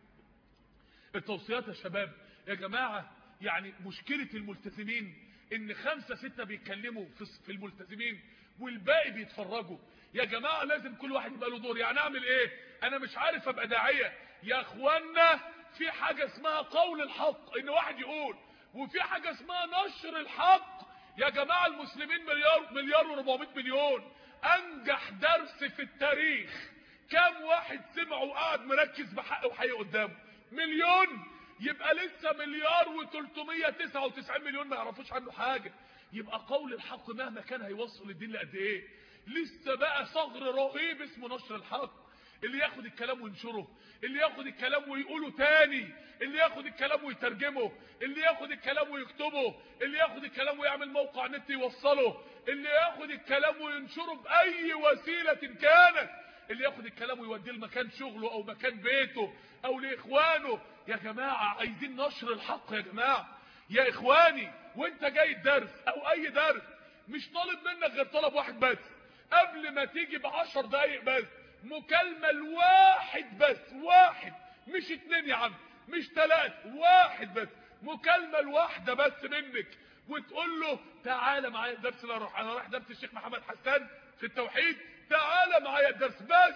التوصيات يا شباب يا جماعة يعني مشكلة الملتزمين ان خمسة ستة بيتكلموا في الملتزمين والباقي بيتفرجوا يا جماعة لازم كل واحد يبقى له دور يعني اعمل ايه انا مش عارف ابقى داعية يا اخوانا في حاجة اسمها قول الحق ان واحد يقول وفي حاجة اسمها نشر الحق يا جماعة المسلمين مليار مليار و400 مليون انجح درس في التاريخ كام واحد سمع وقعد مركز بحق وحي قدامه مليون يبقى لسه مليار و399 مليون ما يعرفوش عنه حاجة يبقى قول الحق مهما كان هيوصل الدين لقد ايه لسه بقى ثغر رهيب اسمه نشر الحق اللي ياخد الكلام وينشره اللي ياخد الكلام ويقوله تاني اللي ياخد الكلام ويترجمه اللي ياخد الكلام ويكتبه اللي ياخد الكلام ويعمل موقع نت يوصله اللي ياخد الكلام وينشره بأي وسيلة كانت اللي ياخد الكلام ويوديه لمكان شغله او مكان بيته او لاخوانه يا جماعة عايزين نشر الحق يا جماعة يا اخواني وانت جاي الدرس او اي درس مش طالب منك غير طلب واحد بس قبل ما تيجي بعشر دقايق بس مكالمة لواحد بس واحد مش اتنين يا عم مش تلاتة واحد بس مكالمة الواحدة بس منك وتقول له تعالى معايا الدرس اللي اروح انا رايح درس الشيخ محمد حسان في التوحيد تعالى معايا الدرس بس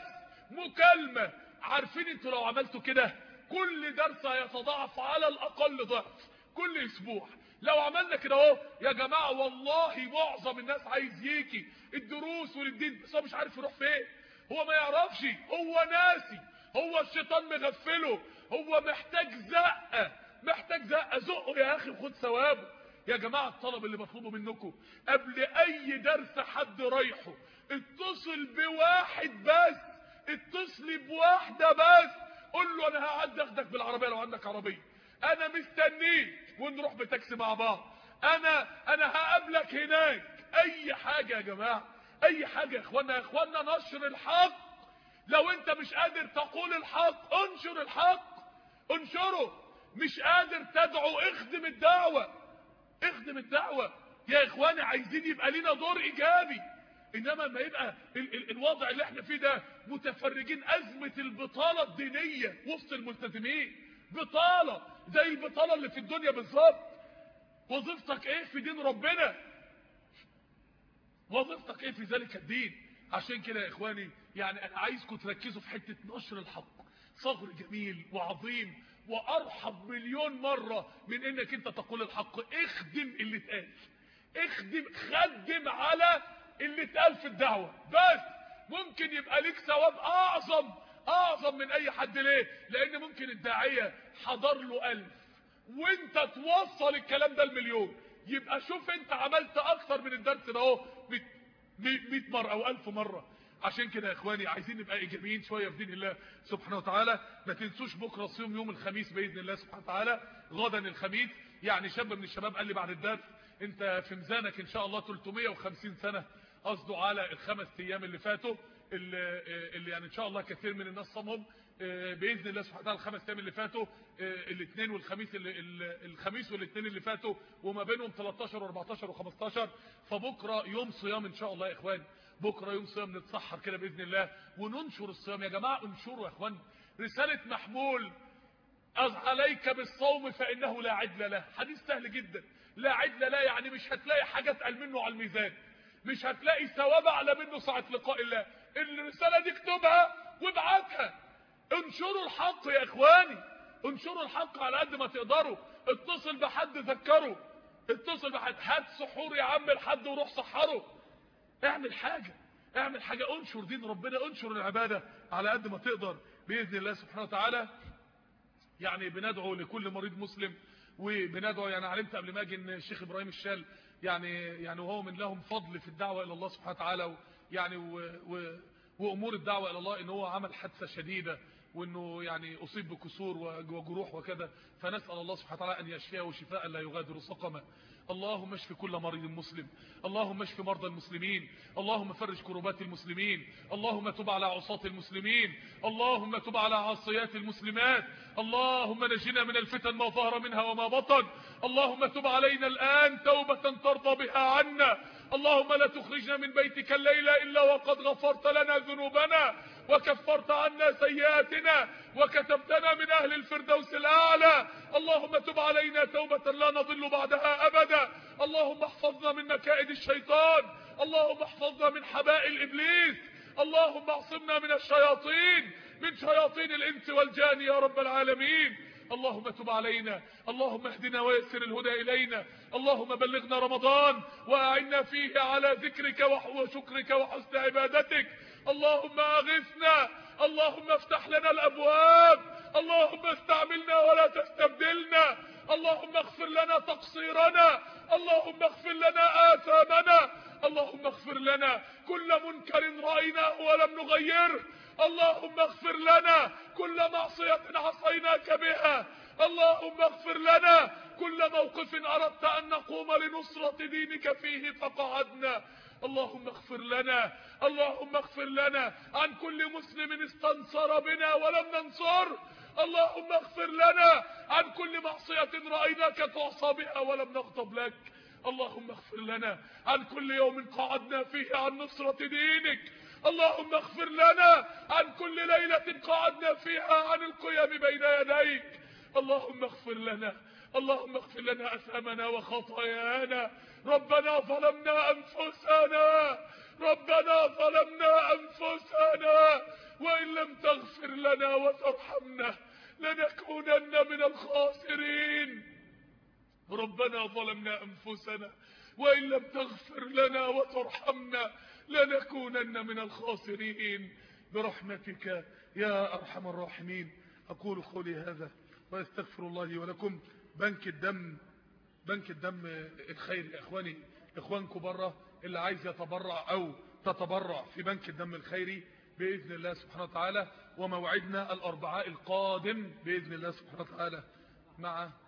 مكالمة عارفين انتوا لو عملتوا كده كل درس هيتضاعف على الاقل ضعف كل اسبوع لو عملنا كده اهو يا جماعة والله معظم الناس عايز يجي الدروس والدين بس هو مش عارف يروح فين هو ما يعرفش هو ناسي هو الشيطان مغفله هو محتاج زقة محتاج زقة زقه يا اخي وخد ثوابه يا جماعة الطلب اللي مطلوبه منكم قبل اي درس حد رايحه اتصل بواحد بس اتصلي بواحدة بس قول له انا هعدي اخدك بالعربية لو عندك عربية انا مستنيك ونروح بتاكسي مع بعض انا انا هقابلك هناك اي حاجة يا جماعة اي حاجة يا اخوانا يا اخوانا نشر الحق لو انت مش قادر تقول الحق انشر الحق انشره مش قادر تدعو اخدم الدعوة اخدم الدعوة يا اخواني عايزين يبقى لنا دور ايجابي انما ما يبقى ال ال الوضع اللي احنا فيه ده متفرجين ازمة البطالة الدينية وسط الملتزمين بطالة زي البطالة اللي في الدنيا بالظبط وظيفتك ايه في دين ربنا وظيفتك ايه في ذلك الدين عشان كده يا اخواني يعني انا عايزكم تركزوا في حتة نشر الحق صغر جميل وعظيم وارحب مليون مرة من انك انت تقول الحق اخدم اللي اتقال اخدم خدم على اللي اتقال في الدعوة بس ممكن يبقى ليك ثواب اعظم اعظم من اي حد ليه لان ممكن الداعية حضر له الف وانت توصل الكلام ده المليون يبقى شوف انت عملت اكتر من الدرس ده اهو 100 مرة او 1000 مرة عشان كده يا اخواني عايزين نبقى ايجابيين شوية في دين الله سبحانه وتعالى ما تنسوش بكرة صيام يوم الخميس باذن الله سبحانه وتعالى غدا الخميس يعني شاب من الشباب قال لي بعد الدرس انت في ميزانك ان شاء الله 350 سنة قصده على الخمس ايام اللي فاتوا اللي, اللي يعني ان شاء الله كثير من الناس صامهم باذن الله سبحانه وتعالى الخمس ايام اللي فاتوا الاثنين والخميس اللي الخميس والاثنين اللي فاتوا وما بينهم 13 و14 و15 فبكره يوم صيام ان شاء الله يا اخوان بكره يوم صيام نتسحر كده باذن الله وننشر الصيام يا جماعه انشروا يا اخوان رساله محمول عليك بالصوم فانه لا عدل له حديث سهل جدا لا عدل له يعني مش هتلاقي حاجه اتقل منه على الميزان مش هتلاقي ثواب اعلى منه ساعه لقاء الله الرساله دي اكتبها وابعتها انشروا الحق يا اخواني انشروا الحق على قد ما تقدروا اتصل بحد ذكره اتصل بحد هات سحور يا عم لحد وروح سحره اعمل حاجة اعمل حاجة انشر دين ربنا انشر العبادة على قد ما تقدر بإذن الله سبحانه وتعالى يعني بندعو لكل مريض مسلم وبندعو يعني علمت قبل ما اجي ان الشيخ ابراهيم الشال يعني يعني وهو من لهم فضل في الدعوة الى الله سبحانه وتعالى يعني و و وامور الدعوة الى الله ان هو عمل حادثة شديدة وانه يعني اصيب بكسور وجروح وكذا فنسأل الله سبحانه وتعالى ان يشفيه شفاء لا يغادر سقما اللهم اشف كل مريض مسلم اللهم اشف مرضى المسلمين اللهم فرج كربات المسلمين اللهم تب على عصاة المسلمين اللهم تب على عاصيات المسلمات اللهم نجنا من الفتن ما ظهر منها وما بطن اللهم تب علينا الآن توبة ترضى بها عنا اللهم لا تخرجنا من بيتك الليلة إلا وقد غفرت لنا ذنوبنا وكفرت عنا سيئاتنا وكتبتنا من أهل الفردوس الأعلى اللهم تب علينا توبة لا نضل بعدها أبدا اللهم احفظنا من مكائد الشيطان اللهم احفظنا من حبائل إبليس اللهم اعصمنا من الشياطين من شياطين الإنس والجان يا رب العالمين اللهم تب علينا اللهم اهدنا ويسر الهدى إلينا اللهم بلغنا رمضان وأعنا فيه على ذكرك وشكرك وحسن عبادتك اللهم أغثنا اللهم افتح لنا الأبواب اللهم استعملنا ولا تستبدلنا اللهم اغفر لنا تقصيرنا اللهم اغفر لنا آثامنا اللهم اغفر لنا كل منكر رأيناه ولم نغيره اللهم اغفر لنا كل معصية عصيناك بها اللهم اغفر لنا كل موقف أردت أن نقوم لنصرة دينك فيه فقعدنا اللهم اغفر لنا اللهم اغفر لنا عن كل مسلم استنصر بنا ولم ننصر اللهم اغفر لنا عن كل معصية رأيناك تعصى بها ولم نغضب لك اللهم اغفر لنا عن كل يوم قعدنا فيه عن نصرة دينك اللهم اغفر لنا عن كل ليلة قعدنا فيها عن القيام بين يديك اللهم اغفر لنا اللهم اغفر لنا أثامنا وخطايانا ربنا ظلمنا أنفسنا ربنا ظلمنا أنفسنا وإن لم تغفر لنا وترحمنا لنكونن من الخاسرين ربنا ظلمنا أنفسنا وإن لم تغفر لنا وترحمنا لنكونن من الخاسرين برحمتك يا أرحم الراحمين أقول قولي هذا وأستغفر الله لي ولكم بنك الدم بنك الدم الخير يا إخواني إخوانكم بره اللي عايز يتبرع أو تتبرع في بنك الدم الخيري بإذن الله سبحانه وتعالى وموعدنا الأربعاء القادم بإذن الله سبحانه وتعالى مع